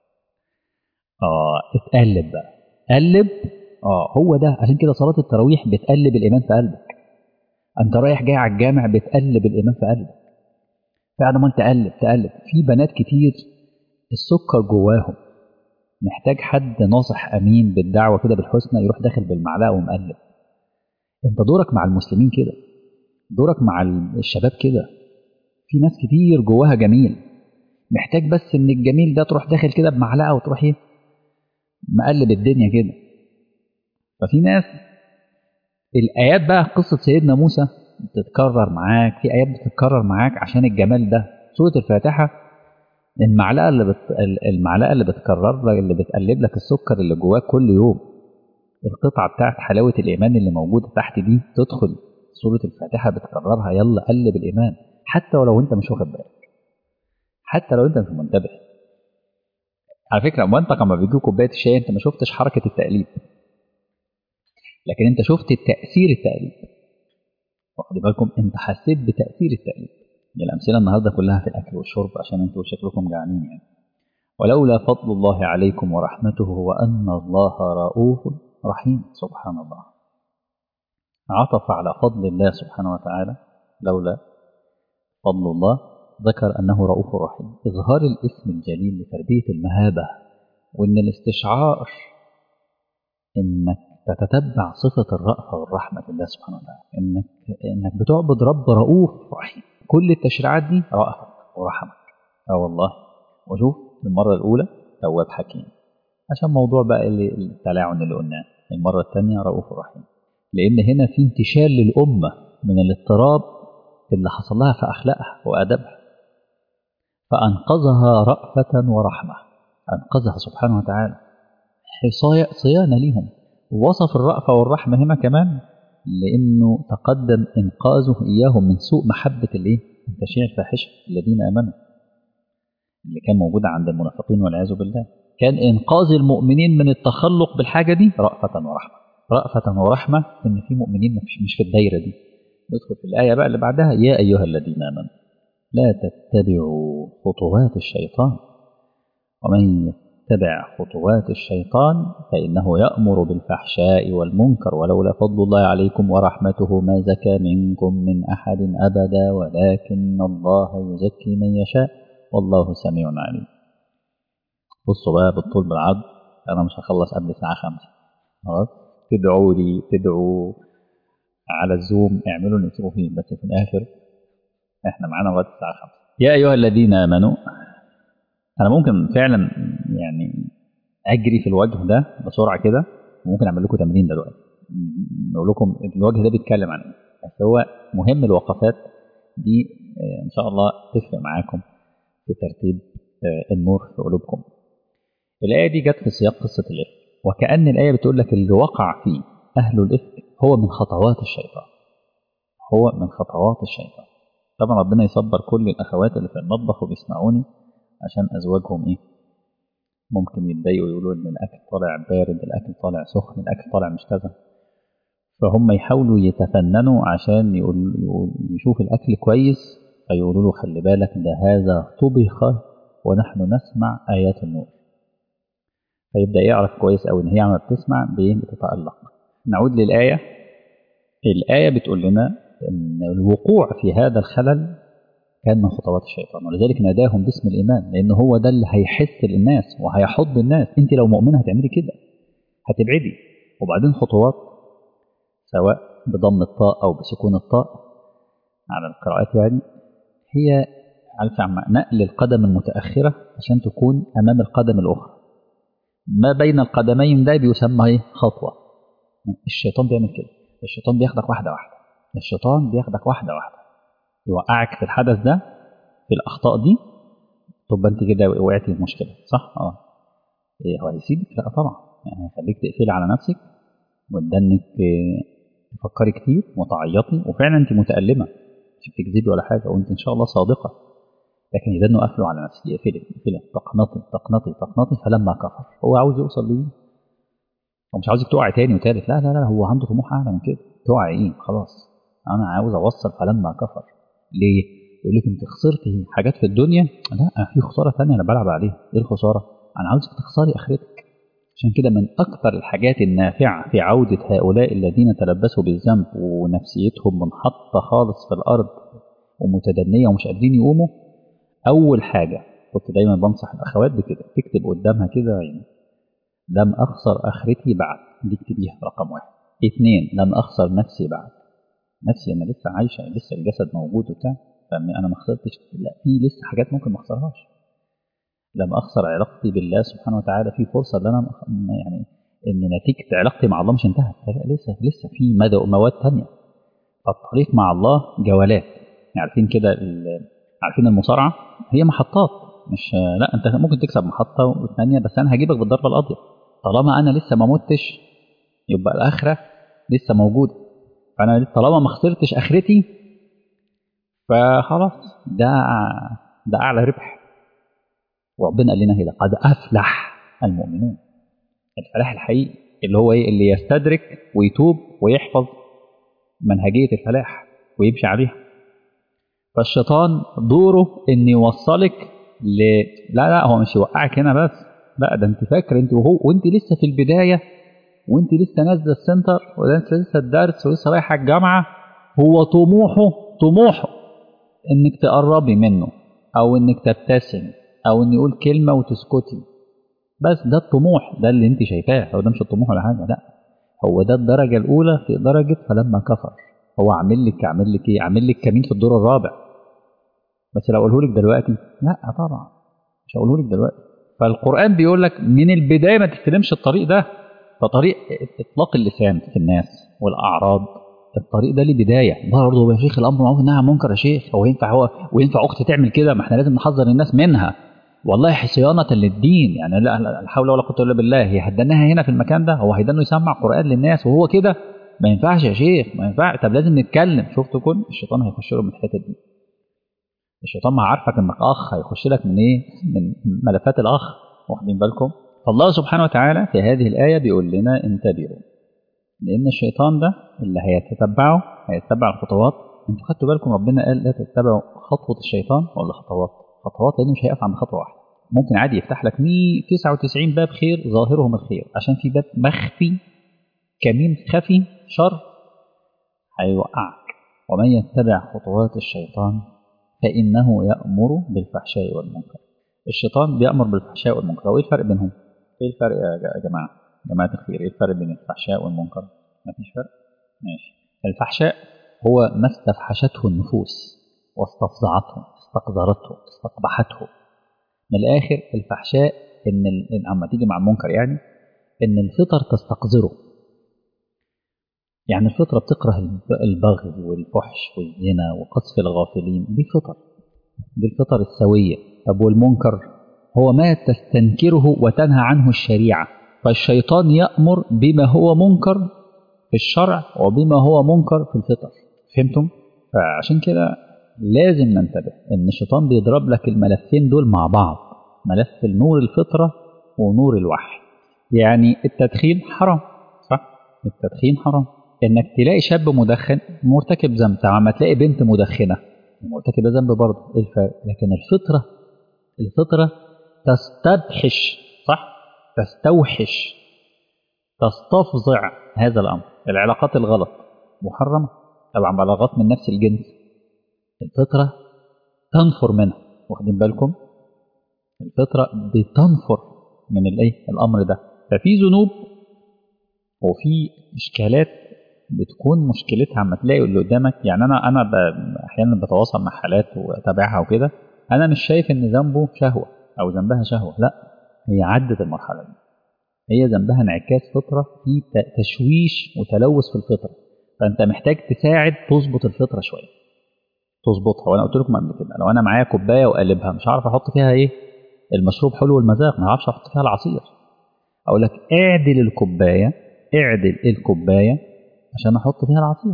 اه اتقلب بقى قلب اه هو ده عشان كده صلاه التراويح بتقلب الايمان في قلبك انت رايح جاي على الجامع بتقلب الايمان في قلبك بعد ما انت تقلب تقلب في بنات كتير السكر جواهم محتاج حد ناصح امين بالدعوه كده بالحسنى يروح داخل بالمعلقه ومقلب انت دورك مع المسلمين كده دورك مع الشباب كده في ناس كتير جواها جميل محتاج بس ان الجميل ده تروح داخل كده بمعلقه وتروح ايه مقلب الدنيا كده ففي ناس الايات بقى قصه سيدنا موسى بتتكرر معاك في ايات بتتكرر معاك عشان الجمال ده سوره الفاتحه المعلقه اللي بت... المعلقه اللي بتكرر لك اللي بتقلب لك السكر اللي جواك كل يوم القطعه بتاعت حلاوه الايمان اللي موجوده تحت دي تدخل سوره الفاتحه بتكررها يلا قلب الايمان حتى ولو انت مش واخد بالك حتى لو انت مش منتبه على فكره اما انت لما بيجي كوبايه الشاي انت ما شفتش حركه التقليب لكن انت شفت تاثير التقليب واخد بالكم انت حسيت بتاثير التقليد الامثله النهارده كلها في الاكل والشرب عشان انتوا شكلكم جعانين يعني ولولا فضل الله عليكم ورحمته وان الله رؤوف رحيم سبحان الله عطف على فضل الله سبحانه وتعالى لولا فضل الله ذكر انه رؤوف رحيم اظهار الاسم الجليل لتربيه المهابه وان الاستشعار انك تتتبع صفة الرأفة والرحمة لله سبحانه وتعالى إنك إنك بتعبد رب رؤوف رحيم كل التشريعات دي رأفك ورحمك اه والله وشوف المرة الأولى تواب حكيم عشان موضوع بقى اللي التلاعن اللي قلناه المرة الثانية رؤوف رحيم لأن هنا في انتشال للأمة من الاضطراب اللي حصل لها في أخلاقها وآدابها فأنقذها رأفة ورحمة أنقذها سبحانه وتعالى صيانة ليهم وصف الرأفة والرحمة هنا كمان لأنه تقدم إنقاذه إياهم من سوء محبة الإيه؟ تشيع الفاحشة الذين آمنوا اللي كان موجود عند المنافقين والعياذ بالله كان إنقاذ المؤمنين من التخلق بالحاجة دي رأفة ورحمة رأفة ورحمة إن في مؤمنين مش في الدايرة دي ندخل في الآية بقى اللي بعدها يا أيها الذين آمنوا لا تتبعوا خطوات الشيطان ومن يتبع خطوات الشيطان فإنه يأمر بالفحشاء والمنكر ولولا فضل الله عليكم ورحمته ما زكى منكم من أحد أبدا ولكن الله يزكي من يشاء والله سميع عليم بصوا بقى بالطول بالعرض أنا مش هخلص قبل الساعة خمسة خلاص تدعوا لي تدعوا على الزوم اعملوا اللي تسووا فيه بس في الآخر احنا معانا لغاية الساعة خمسة يا أيها الذين آمنوا أنا ممكن فعلا يعني أجري في الوجه ده بسرعة كده وممكن أعمل لكم تمرين دلوقتي نقول لكم الوجه ده بيتكلم عن إيه بس هو مهم الوقفات دي إن شاء الله تفرق معاكم في ترتيب النور في قلوبكم الآية دي جت في سياق قصة الإفك وكأن الآية بتقول لك اللي وقع فيه أهل الإفك هو من خطوات الشيطان هو من خطوات الشيطان طبعا ربنا يصبر كل الأخوات اللي في المطبخ وبيسمعوني عشان أزواجهم إيه ممكن يتضايقوا يقولوا إن الأكل طالع بارد الأكل طالع سخن الأكل طالع مش كذا فهم يحاولوا يتفننوا عشان يقول, يقول يشوف الأكل كويس فيقولوا له خلي بالك ده هذا طبخ ونحن نسمع آيات النور فيبدأ يعرف كويس أوي إن هي عم بتسمع بتتألق نعود للآية الآية بتقول لنا إن الوقوع في هذا الخلل كان من خطوات الشيطان ولذلك ناداهم باسم الإيمان لأن هو ده اللي هيحث الناس وهيحض الناس أنت لو مؤمنة هتعملي كده هتبعدي وبعدين خطوات سواء بضم الطاء أو بسكون الطاء على القراءات يعني هي عارف نقل القدم المتأخرة عشان تكون أمام القدم الأخرى ما بين القدمين ده بيسمى ايه خطوة الشيطان بيعمل كده الشيطان بياخدك واحدة واحدة الشيطان بياخدك واحدة واحدة يوقعك في الحدث ده في الأخطاء دي تبقى أنت كده وقعتي في مشكلة صح؟ اه إيه هو هيسيبك؟ لا طبعا يعني هيخليك تقفلي على نفسك وده إنك تفكري كتير وتعيطي وفعلا أنت متألمة مش بتكذبي ولا حاجة وأنت إن شاء الله صادقة لكن يدنوا قفلوا على نفسه يقفلي يقفلي تقنطي تقنطي تقنطي فلما كفر هو عاوز يوصل ليه هو مش عاوزك تقعي تاني وتالت لا لا لا هو عنده طموح اعلى من كده تقعي ايه خلاص انا عاوز اوصل فلما كفر ليه يقول لك انت خسرتي حاجات في الدنيا لا في خساره ثانيه انا بلعب عليها ايه الخساره انا عاوزك تخسري اخرتك عشان كده من اكثر الحاجات النافعه في عوده هؤلاء الذين تلبسوا بالذنب ونفسيتهم منحطه خالص في الارض ومتدنيه ومش قادرين يقوموا أول حاجة كنت دايما بنصح الأخوات بكده تكتب قدامها كده يعني لم أخسر آخرتي بعد دي اكتبيها رقم واحد اثنين لم أخسر نفسي بعد نفسي أنا لسه عايشة لسه الجسد موجود وبتاع فأنا ما خسرتش لا في لسه حاجات ممكن ما أخسرهاش لم أخسر علاقتي بالله سبحانه وتعالى في فرصة إن أنا يعني إن نتيجة علاقتي مع الله مش انتهت لسه لسه في مدى مواد تانية فالطريق مع الله جولات يعني عارفين كده عارفين المصارعة هي محطات مش لا انت ممكن تكسب محطة والثانية بس انا هجيبك بالضربة القاضية طالما انا لسه ما متش يبقى الاخرة لسه موجودة فانا طالما ما خسرتش اخرتي فخلاص ده ده اعلى ربح وربنا قال لنا كده قد افلح المؤمنون الفلاح الحقيقي اللي هو ايه اللي يستدرك ويتوب ويحفظ منهجية الفلاح ويمشي عليها فالشيطان دوره ان يوصلك ل لا لا هو مش يوقعك هنا بس لا ده انت فاكر انت وهو وانت لسه في البدايه وانت لسه نازله السنتر وانت لسه الدرس ولسه رايحه الجامعه هو طموحه طموحه انك تقربي منه او انك تبتسم او ان يقول كلمه وتسكتي بس ده الطموح ده اللي انت شايفاه هو ده مش الطموح ولا حاجه لا هو ده الدرجه الاولى في درجه فلما كفر هو عامل لك عامل لك ايه عامل لك كمين في الدور الرابع بس لو اقوله لك دلوقتي لا طبعا مش هقوله لك دلوقتي فالقران بيقول لك من البدايه ما تستلمش الطريق ده فطريق اطلاق اللسان في الناس والاعراض الطريق ده ليه بدايه برضه يا شيخ الامر معروف والنهي عن المنكر يا شيخ هو ينفع هو وينفع اختي تعمل كده ما احنا لازم نحذر الناس منها والله صيانه للدين يعني لا لا حول ولا قوه الا بالله هي هدناها هنا في المكان ده هو هيدنه يسمع قران للناس وهو كده ما ينفعش يا شيخ ما ينفعش طب لازم نتكلم شفتوا كل الشيطان هيخش له من الحته دي الشيطان ما عارفك انك اخ هيخش لك من ايه من ملفات الاخ واخدين بالكم فالله سبحانه وتعالى في هذه الايه بيقول لنا انتبهوا لان الشيطان ده اللي هيتتبعه هيتبع الخطوات انتوا خدتوا بالكم ربنا قال لا تتبعوا خطوه الشيطان ولا خطوات خطوات لانه مش هيقف عند خطوه واحده ممكن عادي يفتح لك 199 باب خير ظاهرهم الخير عشان في باب مخفي كمين خفي شر هيوقعك ومن يتبع خطوات الشيطان فإنه يأمر بالفحشاء والمنكر الشيطان بيأمر بالفحشاء والمنكر وإيه الفرق بينهم؟ إيه الفرق يا جماعة؟ جماعة الخير إيه الفرق بين الفحشاء والمنكر؟ مفيش فرق؟ ماشي الفحشاء هو ما استفحشته النفوس واستفزعته استقذرته استقبحته من الآخر الفحشاء إن أما تيجي مع المنكر يعني إن الفطر تستقذره يعني الفطرة بتكره البغي والفحش والزنا وقذف الغافلين دي فطر دي الفطر السوية طب والمنكر هو ما تستنكره وتنهى عنه الشريعة فالشيطان يأمر بما هو منكر في الشرع وبما هو منكر في الفطر فهمتم؟ فعشان كده لازم ننتبه ان الشيطان بيضرب لك الملفين دول مع بعض ملف النور الفطرة ونور الوحي يعني التدخين حرام صح؟ التدخين حرام انك تلاقي شاب مدخن مرتكب ذنب طبعا تلاقي بنت مدخنه مرتكبه ذنب برضه ايه الفرق لكن الفطره الفطره تستبحش صح تستوحش تستفزع هذا الامر العلاقات الغلط محرمه طبعا علاقات من نفس الجنس الفطره تنفر منها واخدين بالكم الفطره بتنفر من الايه الامر ده ففي ذنوب وفي اشكالات بتكون مشكلتها اما تلاقي اللي قدامك يعني انا انا احيانا بتواصل مع حالات واتابعها وكده انا مش شايف ان ذنبه شهوه او ذنبها شهوه لا هي عدت المرحله دي هي ذنبها انعكاس فطره في تشويش وتلوث في الفطره فانت محتاج تساعد تظبط الفطره شويه تظبطها وانا قلت لكم قبل كده لو انا معايا كوبايه وقلبها مش عارف احط فيها ايه المشروب حلو المذاق ما اعرفش احط فيها العصير اقول لك اعدل الكوبايه اعدل الكوبايه عشان احط فيها العصير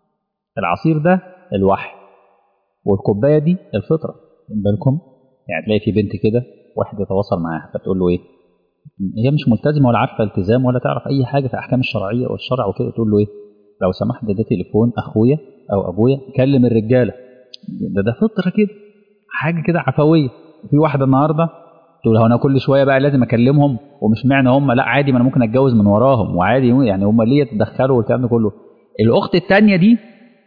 العصير ده الوحي والكوبايه دي الفطره بالكم يعني تلاقي في بنت كده واحد يتواصل معاها فتقول له ايه هي مش ملتزمه ولا عارفه التزام ولا تعرف اي حاجه في احكام الشرعيه والشرع وكده تقول له ايه لو سمحت ده, ده تليفون اخويا او ابويا كلم الرجاله ده ده فطره كده حاجه كده عفويه في واحده النهارده تقول انا كل شويه بقى لازم اكلمهم ومش معنى هم لا عادي ما انا ممكن اتجوز من وراهم وعادي يعني هم ليه يتدخلوا والكلام ده كله الاخت الثانيه دي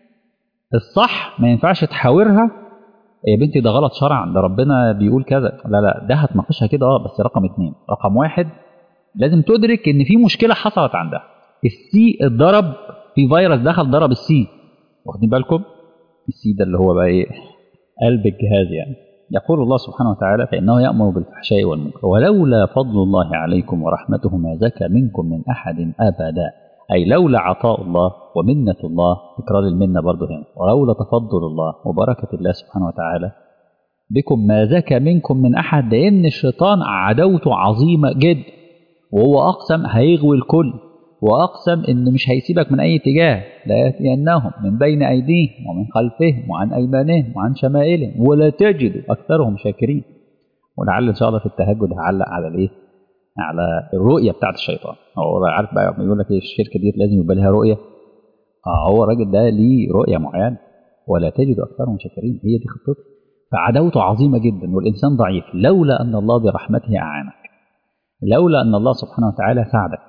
الصح ما ينفعش تحاورها يا بنتي ده غلط شرعا ده ربنا بيقول كذا لا لا ده هتناقشها كده اه بس رقم اثنين رقم واحد لازم تدرك ان في مشكله حصلت عندها السي اتضرب في فيروس دخل ضرب السي واخدين بالكم السي ده اللي هو بقى ايه قلب الجهاز يعني يقول الله سبحانه وتعالى فإنه يأمر بالفحشاء والمنكر ولولا فضل الله عليكم ورحمته ما زكى منكم من أحد أبدا أي لولا عطاء الله ومنة الله تكرار المنة برضه هنا ولولا تفضل الله وبركة الله سبحانه وتعالى بكم ما زكى منكم من أحد لأن الشيطان عدوته عظيمة جدا وهو أقسم هيغوي الكل وأقسم إن مش هيسيبك من أي اتجاه لا يأتينهم من بين أيديهم ومن خلفهم وعن أيمانهم وعن شمائلهم ولا تجد أكثرهم شاكرين ولعل إن شاء الله في التهجد هعلق على الإيه؟ على الرؤية بتاعت الشيطان هو عارف بقى يقول لك إيه الشركة دي لازم يبقى لها رؤية آه هو الراجل ده ليه رؤية معينة ولا تجد أكثرهم شاكرين هي دي خطته فعداوته عظيمة جدا والإنسان ضعيف لولا أن الله برحمته أعانك لولا أن الله سبحانه وتعالى ساعدك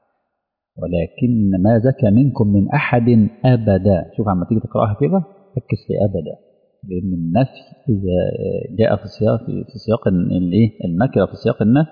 ولكن ما زكى منكم من أحد أبدا شوف عما تيجي تقرأها كده ركز في أبدا لأن النفي إذا جاء في سياق في سياق الإيه النكرة في سياق النفي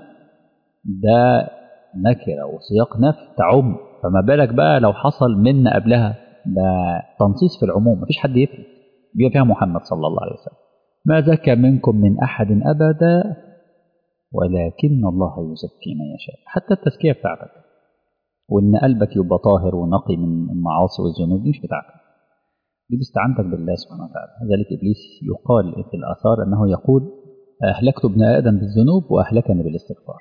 ده نكرة وسياق نفي تعم فما بالك بقى لو حصل من قبلها ده تنصيص في العموم مفيش حد يفرق بيبقى فيها محمد صلى الله عليه وسلم ما زكى منكم من أحد أبدا ولكن الله يزكي من يشاء حتى التزكية بتاعتك وإن قلبك يبقى طاهر ونقي من المعاصي والذنوب دي مش بتاعتك دي باستعانتك بالله سبحانه وتعالى لذلك إبليس يقال في الآثار أنه يقول أهلكت ابن آدم بالذنوب وأهلكني بالاستغفار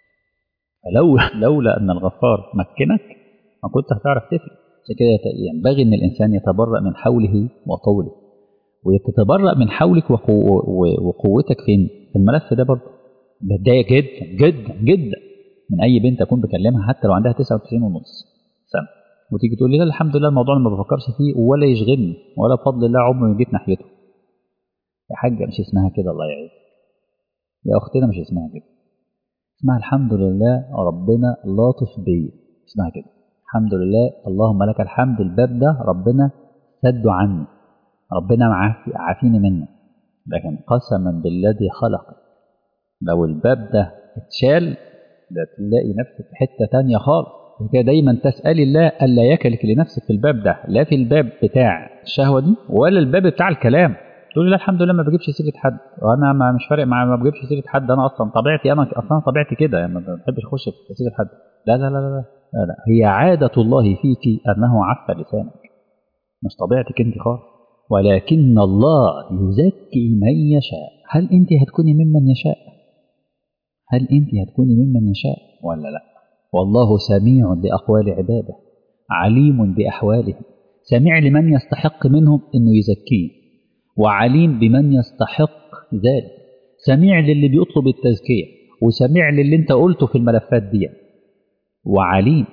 فلو لولا أن الغفار مكنك ما كنت هتعرف تفرق عشان كده ينبغي أن الإنسان يتبرأ من حوله وطوله ويتبرأ من حولك وقوتك فين؟ في الملف ده برضه بتضايق جدا جدا جدا من أي بنت أكون بكلمها حتى لو عندها 99 ونص سنة وتيجي تقول لي لا الحمد لله الموضوع ما بفكرش فيه ولا يشغلني ولا بفضل الله عمري ما جيت ناحيته يا حاجة مش اسمها كده الله يعينك يا أختنا مش اسمها كده اسمها الحمد لله ربنا لاطف بيا اسمها كده الحمد لله اللهم لك الحمد الباب ده ربنا سده عني ربنا معافي عافيني منه لكن قسما بالذي خلق لو الباب ده اتشال لا تلاقي نفسك في حتة تانية خالص كده دايما تسأل الله ألا يكلك لنفسك في الباب ده لا في الباب بتاع الشهوة دي ولا الباب بتاع الكلام تقول لا الحمد لله ما بجيبش سيرة حد وانا ما مش فارق معايا ما بجيبش سيرة حد انا اصلا طبيعتي انا اصلا طبيعتي كده يعني ما بحبش اخش في سيرة حد لا لا لا لا لا, لا. هي عادة الله فيك انه عف لسانك مش طبيعتك انت خالص ولكن الله يزكي من يشاء هل انت هتكوني ممن يشاء هل انت هتكوني ممن يشاء ولا لا والله سميع بأقوال عباده عليم بأحوالهم سميع لمن يستحق منهم انه يزكيه وعليم بمن يستحق ذلك سميع للي بيطلب التزكية وسميع للي انت قلته في الملفات دي وعليم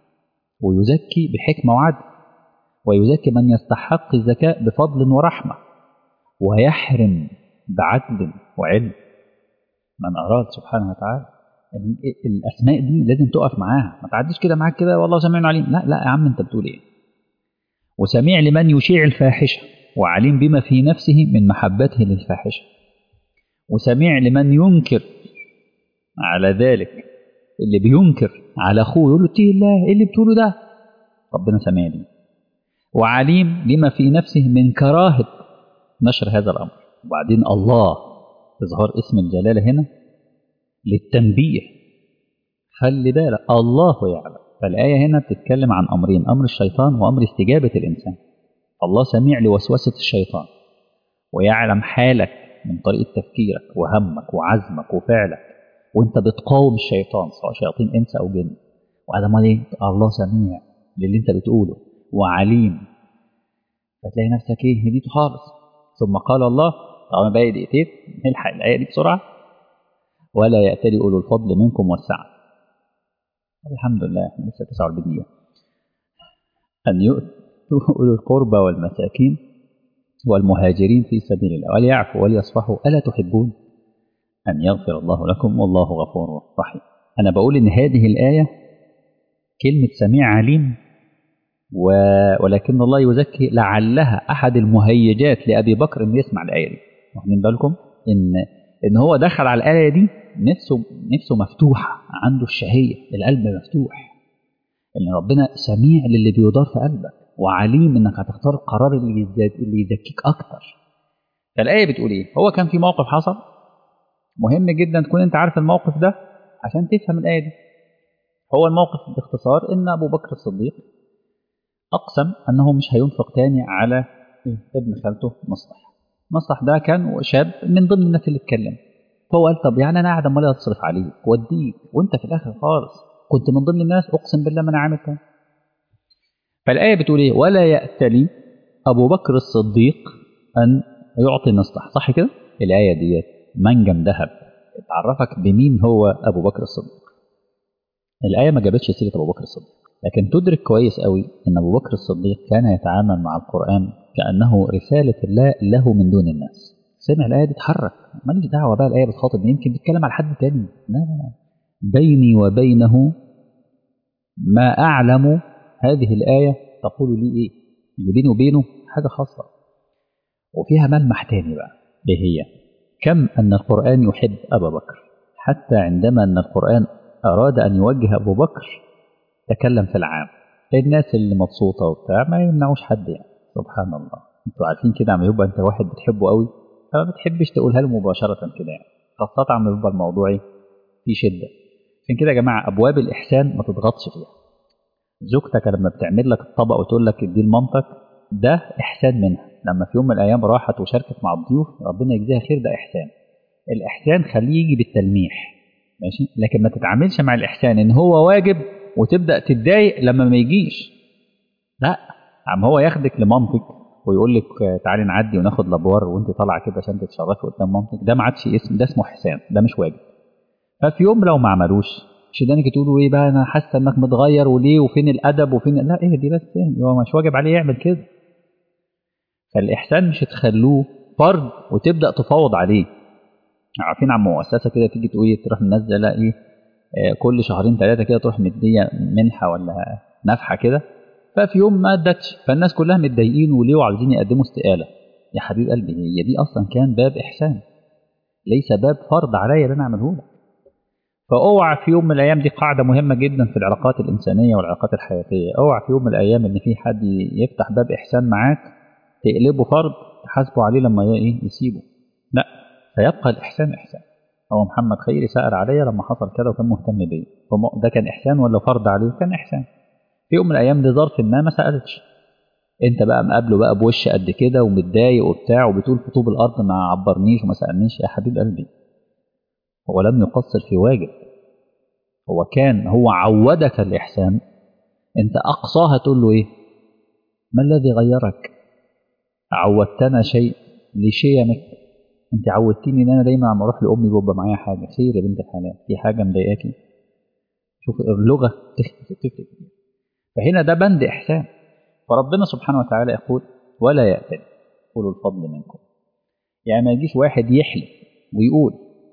ويزكي بحكمة وعدل ويزكي من يستحق الزكاة بفضل ورحمة ويحرم بعدل وعلم من أراد سبحانه وتعالى الأسماء دي لازم تقف معاها ما تعديش كده معاك كده والله سميع عليم لا لا يا عم انت بتقول ايه وسميع لمن يشيع الفاحشة وعليم بما في نفسه من محبته للفاحشة وسميع لمن ينكر على ذلك اللي بينكر على أخوه يقول له اتقي الله ايه اللي بتقوله ده ربنا سميع لي وعليم لما في نفسه من كراهة نشر هذا الأمر وبعدين الله إظهار اسم الجلالة هنا للتنبيه خلي بالك الله يعلم فالآية هنا بتتكلم عن أمرين أمر الشيطان وأمر استجابة الإنسان الله سميع لوسوسة الشيطان ويعلم حالك من طريقة تفكيرك وهمك وعزمك وفعلك وانت بتقاوم الشيطان سواء شياطين انس او جن وهذا ما ايه الله سميع للي انت بتقوله وعليم فتلاقي نفسك ايه هديت خالص ثم قال الله طبعا باقي دقيقتين نلحق الايه دي بسرعه ولا يأتلي اولو الفضل منكم والسعه الحمد لله احنا لسه 49 دقيقه ان يؤتوا اولو القربى والمساكين والمهاجرين في سبيل الله وليعفوا وليصفحوا ألا تحبون أن يغفر الله لكم والله غفور رحيم أنا بقول إن هذه الآية كلمة سميع عليم و... ولكن الله يزكي لعلها أحد المهيجات لأبي بكر إنه يسمع الآية دي واخدين بالكم إن إن هو دخل على الآية دي نفسه نفسه مفتوحة عنده الشهية القلب مفتوح إن ربنا سميع للي بيدار في قلبك وعليم إنك هتختار القرار اللي يزد... اللي يزكيك أكتر فالآية بتقول إيه؟ هو كان في موقف حصل مهم جدا تكون أنت عارف الموقف ده عشان تفهم الآية دي هو الموقف باختصار إن أبو بكر الصديق أقسم أنه مش هينفق تاني على ابن خالته مصلح مصلح ده كان شاب من ضمن الناس اللي اتكلم فهو قال طب يعني أنا قاعد أمال أصرف عليك وأديك وأنت في الآخر خالص كنت من ضمن الناس أقسم بالله ما أنا عامل تاني فالآية بتقول إيه ولا يأتلي أبو بكر الصديق أن يعطي مصلح صح كده الآية ديت منجم ذهب تعرفك بمين هو أبو بكر الصديق الآية ما جابتش سيرة أبو بكر الصديق لكن تدرك كويس قوي أن أبو بكر الصديق كان يتعامل مع القرآن كأنه رسالة الله له من دون الناس سمع الآية دي اتحرك ماليش دعوة بقى الآية بتخاطب يمكن بتتكلم على حد تاني لا لا لا بيني وبينه ما أعلم هذه الآية تقول لي إيه اللي بيني وبينه حاجة خاصة وفيها ملمح تاني بقى إيه هي كم أن القرآن يحب أبا بكر حتى عندما أن القرآن أراد أن يوجه أبو بكر تكلم في العام الناس اللي مبسوطة وبتاع ما يمنعوش حد يعني سبحان الله انتوا عارفين كده عم يبقى انت واحد بتحبه قوي فما بتحبش تقولها له مباشرة كده يعني خاصة عم يبقى الموضوع في شدة عشان كده يا جماعة أبواب الإحسان ما تضغطش فيها زوجتك لما بتعمل لك الطبق وتقول لك اديه لمامتك ده احسان منها لما في يوم من الايام راحت وشاركت مع الضيوف ربنا يجزيها خير ده احسان الاحسان خليه يجي بالتلميح ماشي لكن ما تتعاملش مع الاحسان ان هو واجب وتبدا تتضايق لما ما يجيش لا عم هو ياخدك لمامتك ويقول لك تعالي نعدي وناخد لابوار وانت طالعه كده عشان تتشرفي قدام مامتك ده ما عادش اسم ده اسمه احسان ده مش واجب ففي يوم لو ما عملوش مش دانك تقولوا ايه بقى انا حاسه انك متغير وليه وفين الادب وفين لا ايه دي بس يعني هو مش واجب عليه يعمل كده فالاحسان مش تخلوه فرض وتبدا تفاوض عليه عارفين عن مؤسسه كده تيجي تقول تروح منزله ايه آه كل شهرين ثلاثه كده تروح مديه منحه ولا نفحه كده ففي يوم ما ادتش فالناس كلها متضايقين وليه وعايزين يقدموا استقاله يا حبيب قلبي هي دي اصلا كان باب احسان ليس باب فرض عليا ان انا اعمله لك فاوعى في يوم من الايام دي قاعده مهمه جدا في العلاقات الانسانيه والعلاقات الحياتيه اوعى في يوم من الايام ان في حد يفتح باب احسان معاك تقلبه فرض تحاسبه عليه لما ايه يسيبه لا فيبقى الاحسان احسان هو محمد خيري سأل عليا لما حصل كده وكان مهتم بيا ده كان احسان ولا فرض عليه كان احسان في يوم من الايام دي ظرف ما ما سالتش انت بقى مقابله بقى بوش قد كده ومتضايق وبتاع وبتقول في طوب الارض ما عبرنيش وما سالنيش يا حبيب قلبي هو لم يقصر في واجب هو كان هو عودك الإحسان أنت أقصاها تقول له إيه ما الذي غيرك عودتنا شيء لشيمك أنت عودتني إن أنا دايما لما أروح لأمي بيبقى معايا حاجة خير يا بنت الحلال في حاجة مضايقاكي شوف اللغة تفرق فهنا ده بند إحسان فربنا سبحانه وتعالى يقول ولا يأتل أولو الفضل منكم يعني ما يجيش واحد يحلف ويقول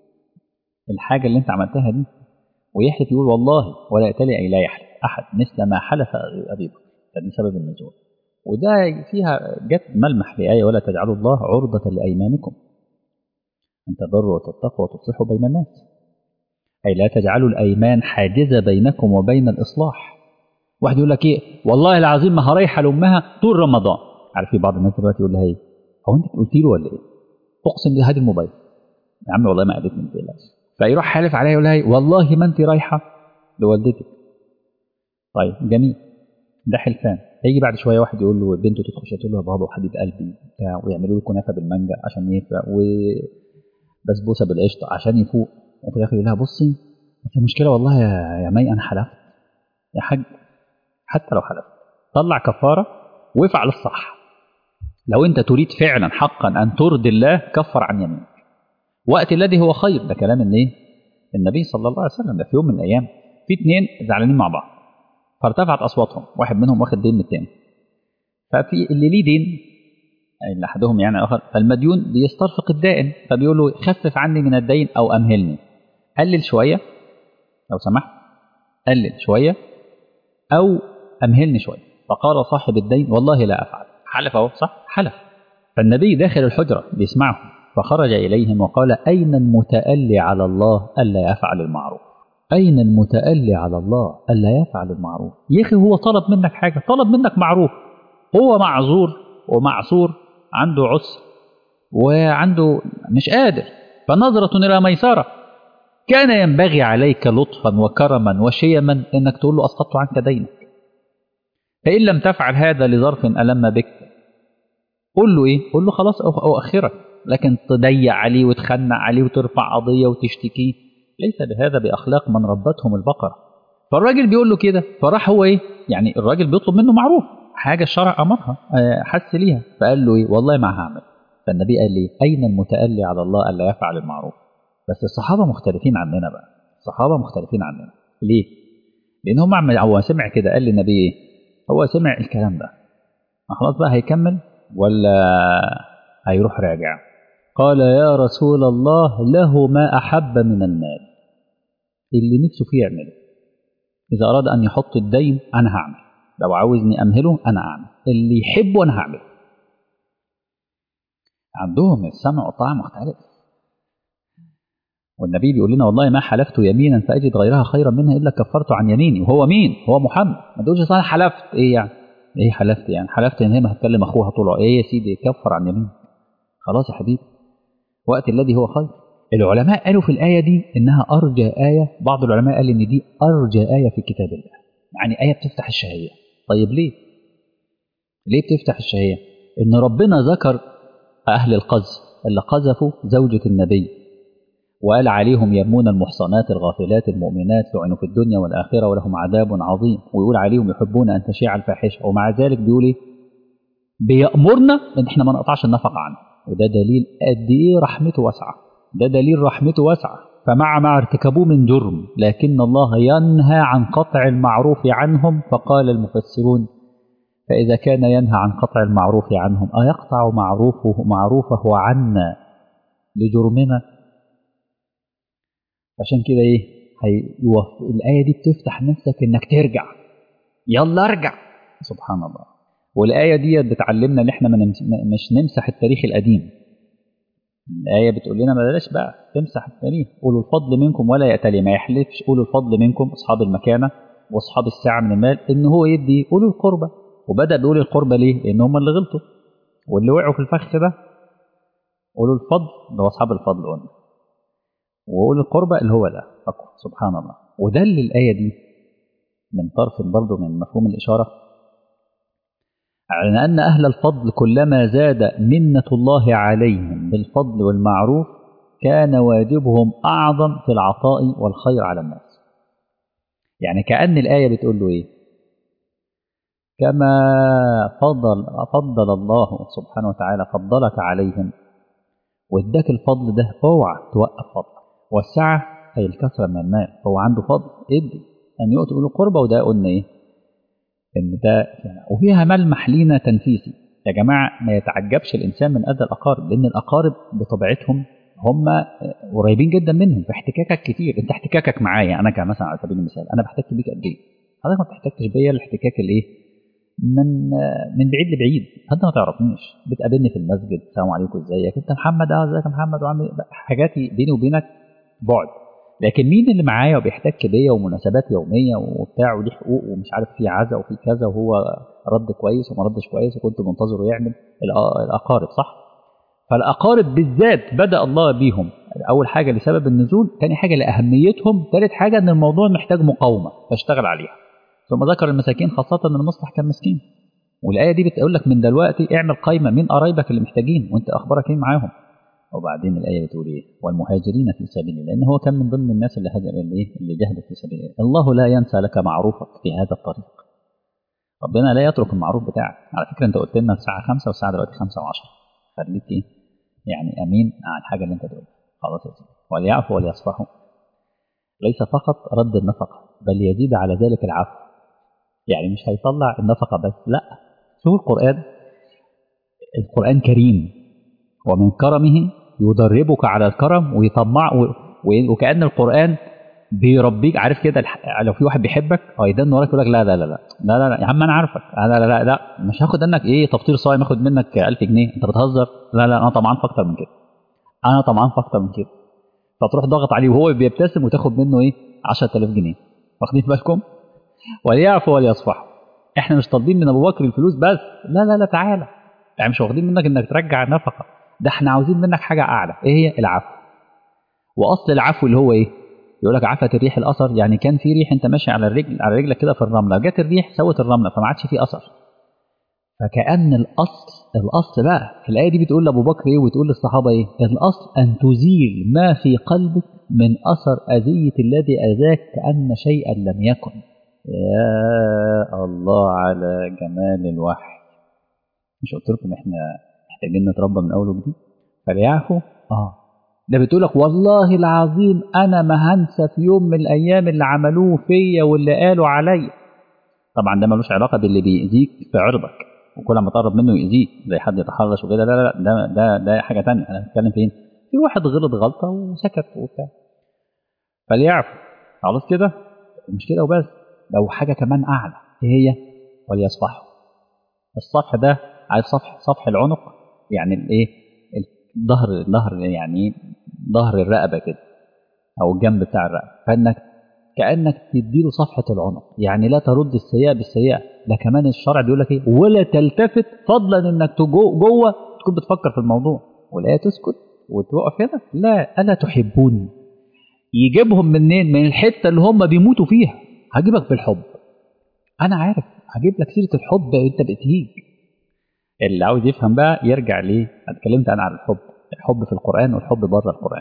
الحاجة اللي أنت عملتها دي ويحلف يقول والله ولا يأتلي أي لا يحلف أحد مثل ما حلف أبي بكر فدي سبب النزول وده فيها جت ملمح لآية ولا تجعلوا الله عرضة لأيمانكم أن تبروا وتتقوا وتصلحوا بين الناس أي لا تجعلوا الأيمان حاجزة بينكم وبين الإصلاح واحد يقول لك إيه والله العظيم ما هريح لأمها طول رمضان عارف في بعض الناس دلوقتي يقول لها إيه هو أنت قلت له ولا إيه أقسم بالله هادي الموبايل يا عم والله ما قالتني ما تقلقش فيروح حالف عليها يقول لها والله ما انت رايحه لوالدتك طيب جميل ده حلفان هيجي بعد شويه واحد يقول له بنته تدخل تقول له يا بابا وحبيب قلبي بتاع ويعملوا له كنافه بالمانجا عشان يفرق وبسبوسه بالقشطه عشان يفوق وفي الاخر يقول لها بصي بس المشكله والله يا يا مي انا حلفت يا حاج حتى لو حلفت طلع كفاره وافعل الصح لو انت تريد فعلا حقا ان ترضي الله كفر عن يمينك وقت الذي هو خير ده كلام الايه النبي صلى الله عليه وسلم ده في يوم من الايام في اثنين زعلانين مع بعض فارتفعت اصواتهم واحد منهم واخد دين من الثاني ففي اللي ليه دين اللي احدهم يعني اخر فالمديون بيسترفق الدائن فبيقول له خفف عني من الدين او امهلني قلل شويه لو سمحت قلل شويه او امهلني شويه فقال صاحب الدين والله لا افعل حلف اهو صح حلف فالنبي داخل الحجره بيسمعهم فخرج إليهم وقال أين المتألي على الله ألا يفعل المعروف أين المتألي على الله ألا يفعل المعروف يا أخي هو طلب منك حاجة طلب منك معروف هو معذور ومعصور عنده عسر وعنده مش قادر فنظرة إلى ميسرة كان ينبغي عليك لطفا وكرما وشيما انك تقول له اسقطت عنك دينك فان لم تفعل هذا لظرف الم بك قول له ايه قول له خلاص اؤخرك لكن تضيع عليه وتخنع عليه وترفع قضيه وتشتكيه ليس بهذا باخلاق من ربتهم البقره فالراجل بيقول له كده فراح هو ايه يعني الراجل بيطلب منه معروف حاجه الشرع امرها حس ليها فقال له ايه والله ما هعمل فالنبي قال لي اين المتألي على الله الا يفعل المعروف بس الصحابه مختلفين عننا بقى الصحابه مختلفين عننا ليه لان هم عمل هو سمع كده قال للنبي ايه هو سمع الكلام ده خلاص بقى هيكمل ولا هيروح راجع قال يا رسول الله له ما احب من المال اللي نفسه فيه يعمله اذا اراد ان يحط الدين انا هعمل لو عاوزني امهله انا اعمل اللي يحبه انا هعمله عندهم السمع والطاعه مختلف والنبي بيقول لنا والله ما حلفت يمينا فاجد غيرها خيرا منها الا كفرت عن يميني وهو مين هو محمد ما تقولش صح حلفت ايه يعني ايه حلفت يعني حلفت ان هي ما هتكلم اخوها طول ايه يا سيدي كفر عن يمين خلاص يا حبيبي وقت الذي هو خير العلماء قالوا في الآية دي إنها أرجى آية بعض العلماء قال إن دي أرجى آية في كتاب الله يعني آية بتفتح الشهية طيب ليه؟ ليه بتفتح الشهية؟ إن ربنا ذكر أهل القذف اللي قذفوا زوجة النبي وقال عليهم يرمون المحصنات الغافلات المؤمنات لعنوا في الدنيا والآخرة ولهم عذاب عظيم ويقول عليهم يحبون أن تشيع الفاحشة ومع ذلك بيقول إيه؟ بيأمرنا إن إحنا ما نقطعش النفقة عنه وده دليل قد إيه رحمته واسعة ده دليل رحمته واسعة فمع ما ارتكبوه من جرم لكن الله ينهى عن قطع المعروف عنهم فقال المفسرون فإذا كان ينهى عن قطع المعروف عنهم أيقطع معروفه معروفه عنا لجرمنا عشان كده ايه هيوف... الآية دي بتفتح نفسك انك ترجع يلا ارجع سبحان الله والآية دي بتعلمنا ان احنا نمس... مش نمسح التاريخ القديم الآية بتقول لنا بلاش بقى تمسح التاريخ قولوا الفضل منكم ولا يأتلي ما يحلفش قولوا الفضل منكم أصحاب المكانة وأصحاب الساعة من المال إن هو يدي قولوا القربة وبدأ بيقول القربة ليه؟ لأن هم اللي غلطوا واللي وقعوا في الفخ ده قولوا الفضل اللي هو أصحاب الفضل قلنا وقول القربة اللي هو ده سبحان الله ودل الآية دي من طرف برضه من مفهوم الإشارة على أن أهل الفضل كلما زاد منة الله عليهم بالفضل والمعروف كان واجبهم أعظم في العطاء والخير على الناس يعني كأن الآية بتقول له إيه كما فضل فضل الله سبحانه وتعالى فضلك عليهم واداك الفضل ده اوعى توقف فضل والسعة أي الكثرة من المال هو عنده فضل ادي أن يؤتي أولو القربى وده قلنا إيه إن ده وفيها ملمح لينا تنفيسي يا جماعة ما يتعجبش الإنسان من أذى الأقارب لأن الأقارب بطبيعتهم هم قريبين جدا منهم في احتكاكك كتير انت احتكاكك معايا انا كمثلا على سبيل المثال انا بحتك بيك قد ايه حضرتك ما بتحتكش بيا الاحتكاك الايه من من بعيد لبعيد انت ما تعرفنيش بتقابلني في المسجد السلام عليكم ازيك انت محمد اه ازيك يا محمد وعامل حاجاتي بيني وبينك بعد لكن مين اللي معايا وبيحتك بيا ومناسبات يوميه وبتاع وليه حقوق ومش عارف في عزا وفي كذا وهو رد كويس وما ردش كويس وكنت منتظره يعمل الاقارب صح؟ فالاقارب بالذات بدا الله بيهم اول حاجه لسبب النزول ثاني حاجه لاهميتهم ثالث حاجه ان الموضوع محتاج مقاومه فاشتغل عليها ثم ذكر المساكين خاصه ان المصلح كان مسكين والايه دي بتقول لك من دلوقتي اعمل قائمه مين قرايبك اللي محتاجين وانت اخبارك ايه معاهم وبعدين الايه بتقول ايه والمهاجرين في سبيل الله لان هو كان من ضمن الناس اللي هاجر اللي ايه اللي جاهدوا في سبيل الله الله لا ينسى لك معروفك في هذا الطريق ربنا لا يترك المعروف بتاعك على فكره انت قلت لنا الساعه 5 والساعه دلوقتي 5 و10 خليك ايه يعني امين على الحاجه اللي انت تقولها خلاص يا سيدي وليعفوا وليصفحوا ليس فقط رد النفقه بل يزيد على ذلك العفو يعني مش هيطلع النفقه بس لا شوف القران القران كريم ومن كرمه يدربك على الكرم ويطمع وكأن القرآن بيربيك عارف كده لو في واحد بيحبك اه يدن وراك يقول لك لا لا لا لا لا لا يا عم انا عارفك انا لا لا لا مش هاخد منك ايه تفطير صايم اخد منك 1000 جنيه انت بتهزر لا لا انا طمعان في اكتر من كده انا طمعان في اكتر من كده فتروح ضغط عليه وهو بيبتسم وتاخد منه ايه 10000 جنيه واخدين بالكم وليعفوا وليصفحوا احنا مش طالبين من ابو بكر الفلوس بس لا لا لا تعالى يعني مش واخدين منك انك ترجع النفقه ده احنا عاوزين منك حاجه اعلى ايه هي العفو واصل العفو اللي هو ايه يقول لك عفت الريح الاثر يعني كان في ريح انت ماشي على الرجل على رجلك كده في الرمله جت الريح سوت الرمله فما عادش في اثر فكأن الأصل الأصل بقى في الآية دي بتقول لأبو بكر إيه وتقول للصحابة إيه؟ الأصل أن تزيل ما في قلبك من أثر أذية الذي أذاك كأن شيئا لم يكن. يا الله على جمال الوحي. مش قلت لكم إحنا محتاجين نتربى من أول وجديد؟ فليعفوا آه ده بتقول لك والله العظيم أنا ما هنسى في يوم من الأيام اللي عملوه فيا واللي قالوا عليا. طبعا ده ملوش علاقة باللي بيأذيك في عرضك. وكل ما تقرب منه يأذيك زي حد يتحرش وكده لا لا لا ده ده ده حاجه ثانيه انا بتكلم فين؟ في واحد غلط غلطه وسكت وبتاع فليعفو خلاص كده مش كده وبس لو حاجه كمان اعلى ايه هي؟ وليصفحوا الصفح ده عارف صفح صفح العنق يعني الايه؟ الظهر الظهر يعني ظهر الرقبه كده او الجنب بتاع الرقبه فانك كانك تديله صفحه العنق يعني لا ترد السيئه بالسيئه ده كمان الشرع بيقول لك ايه ولا تلتفت فضلا انك جوه تكون بتفكر في الموضوع والايه تسكت وتوقف هنا لا الا تحبوني يجيبهم منين من الحته اللي هم بيموتوا فيها هجيبك بالحب انا عارف هجيب لك سيره الحب انت بتهيج اللي عاوز يفهم بقى يرجع ليه انا اتكلمت انا عن الحب الحب في القران والحب بره القران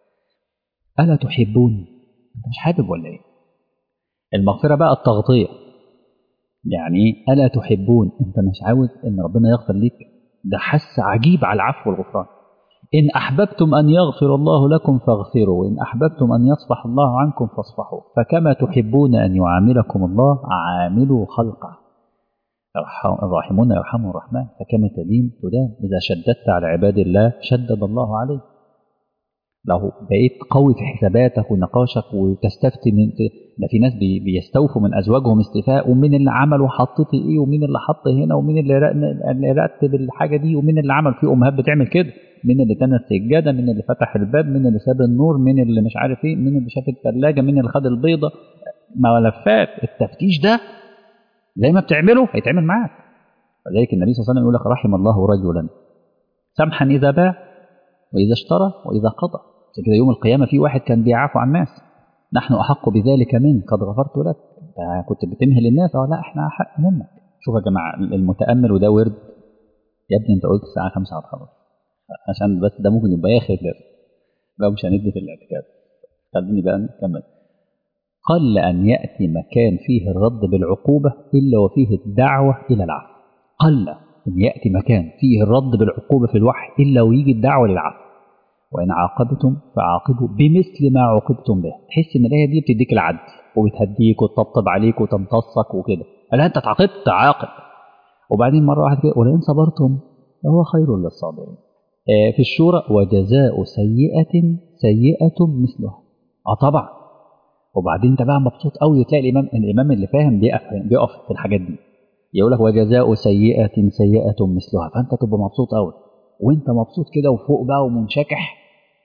الا تحبون انت مش حابب ولا ايه المغفره بقى التغطيه يعني ايه الا تحبون انت مش عاوز ان ربنا يغفر ليك ده حس عجيب على العفو والغفران إن أحببتم أن يغفر الله لكم فاغفروا وإن أحببتم أن يصفح الله عنكم فاصفحوا فكما تحبون أن يعاملكم الله عاملوا خلقه الراحمون يرحمه الرحمن فكما تدين تدان إذا شددت على عباد الله شدد الله عليك لو بقيت قوي في حساباتك ونقاشك وتستفتي من ده في ناس بيستوفوا من ازواجهم استيفاء ومين اللي عمل وحطيتي ايه ومين اللي حط هنا ومين اللي رتب الحاجه دي ومين اللي عمل في امهات بتعمل كده مين اللي تنى السجاده مين اللي فتح الباب مين اللي ساب النور مين اللي مش عارف ايه مين اللي شاف الثلاجه مين اللي خد البيضه ملفات التفتيش ده زي ما بتعمله هيتعمل معاك ولذلك النبي صلى الله عليه وسلم يقول لك رحم الله رجلا سمحا اذا باع واذا اشترى واذا قضى عشان كده يوم القيامه في واحد كان بيعافوا عن الناس نحن احق بذلك منك قد غفرت لك انت كنت بتمهل الناس اه لا احنا احق منك شوف يا جماعه المتامل وده ورد يا ابني انت قلت الساعه 5 هتخلص عشان بس ده ممكن يبقى اخر درس لو مش هندي في الاعتكاف خليني بقى نكمل قل أن يأتي مكان فيه الرد بالعقوبة إلا وفيه الدعوة إلى العفو قل أن يأتي مكان فيه الرد بالعقوبة في الوحي إلا ويجي الدعوة للعفو وإن عاقبتم فعاقبوا بمثل ما عوقبتم به تحس إن الآية دي بتديك العدل وبتهديك وتطبطب عليك وتمتصك وكده لا أنت اتعاقبت عاقب وبعدين مرة واحدة كده ولئن صبرتم فهو خير للصابرين في الشورى وجزاء سيئة سيئة مثلها اه طبعا وبعدين انت بقى مبسوط قوي تلاقي الامام الامام اللي فاهم بيقف بيقف في الحاجات دي يقول لك وجزاء سيئة سيئة مثلها فانت تبقى مبسوط قوي وانت مبسوط كده وفوق بقى ومنشكح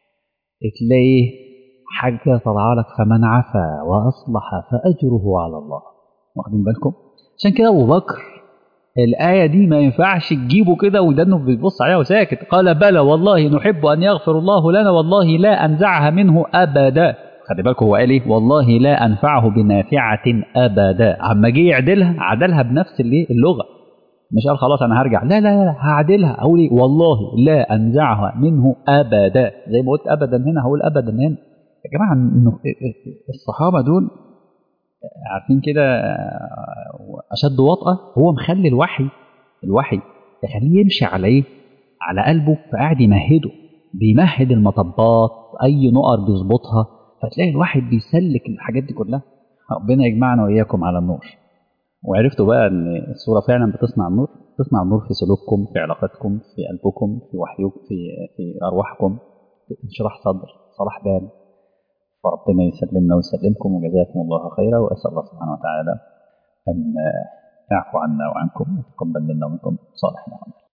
تلاقي حاجة كده طالعة لك فمن عفا وأصلح فأجره على الله واخدين بالكم عشان كده أبو بكر الآية دي ما ينفعش تجيبه كده ودانه بيبص عليها وساكت قال بلى والله نحب أن يغفر الله لنا والله لا أنزعها منه أبدا خلي بالكم هو قال ايه والله لا أنفعه بنافعة أبدا عما جه يعدلها عدلها بنفس اللغة مش قال خلاص أنا هرجع لا لا لا هعدلها أقول ايه والله لا أنزعها منه أبدا زي ما قلت أبدا هنا هقول أبدا هنا يا جماعة الصحابة دول عارفين كده أشد وطأة هو مخلي الوحي الوحي يخليه يمشي على إيه؟ على قلبه فقاعد يمهده بيمهد المطبات أي نقر بيظبطها فتلاقي الواحد بيسلك الحاجات دي كلها ربنا يجمعنا وإياكم على النور وعرفتوا بقى إن الصورة فعلا بتصنع النور تصنع النور في سلوككم في علاقاتكم في قلبكم في وحيكم في في أرواحكم انشراح صدر صلاح بال فربنا يسلمنا ويسلمكم وجزاكم الله خيرا واسال الله سبحانه وتعالى ان يعفو عنا وعنكم ويتقبل منا ومنكم صالح الاعمال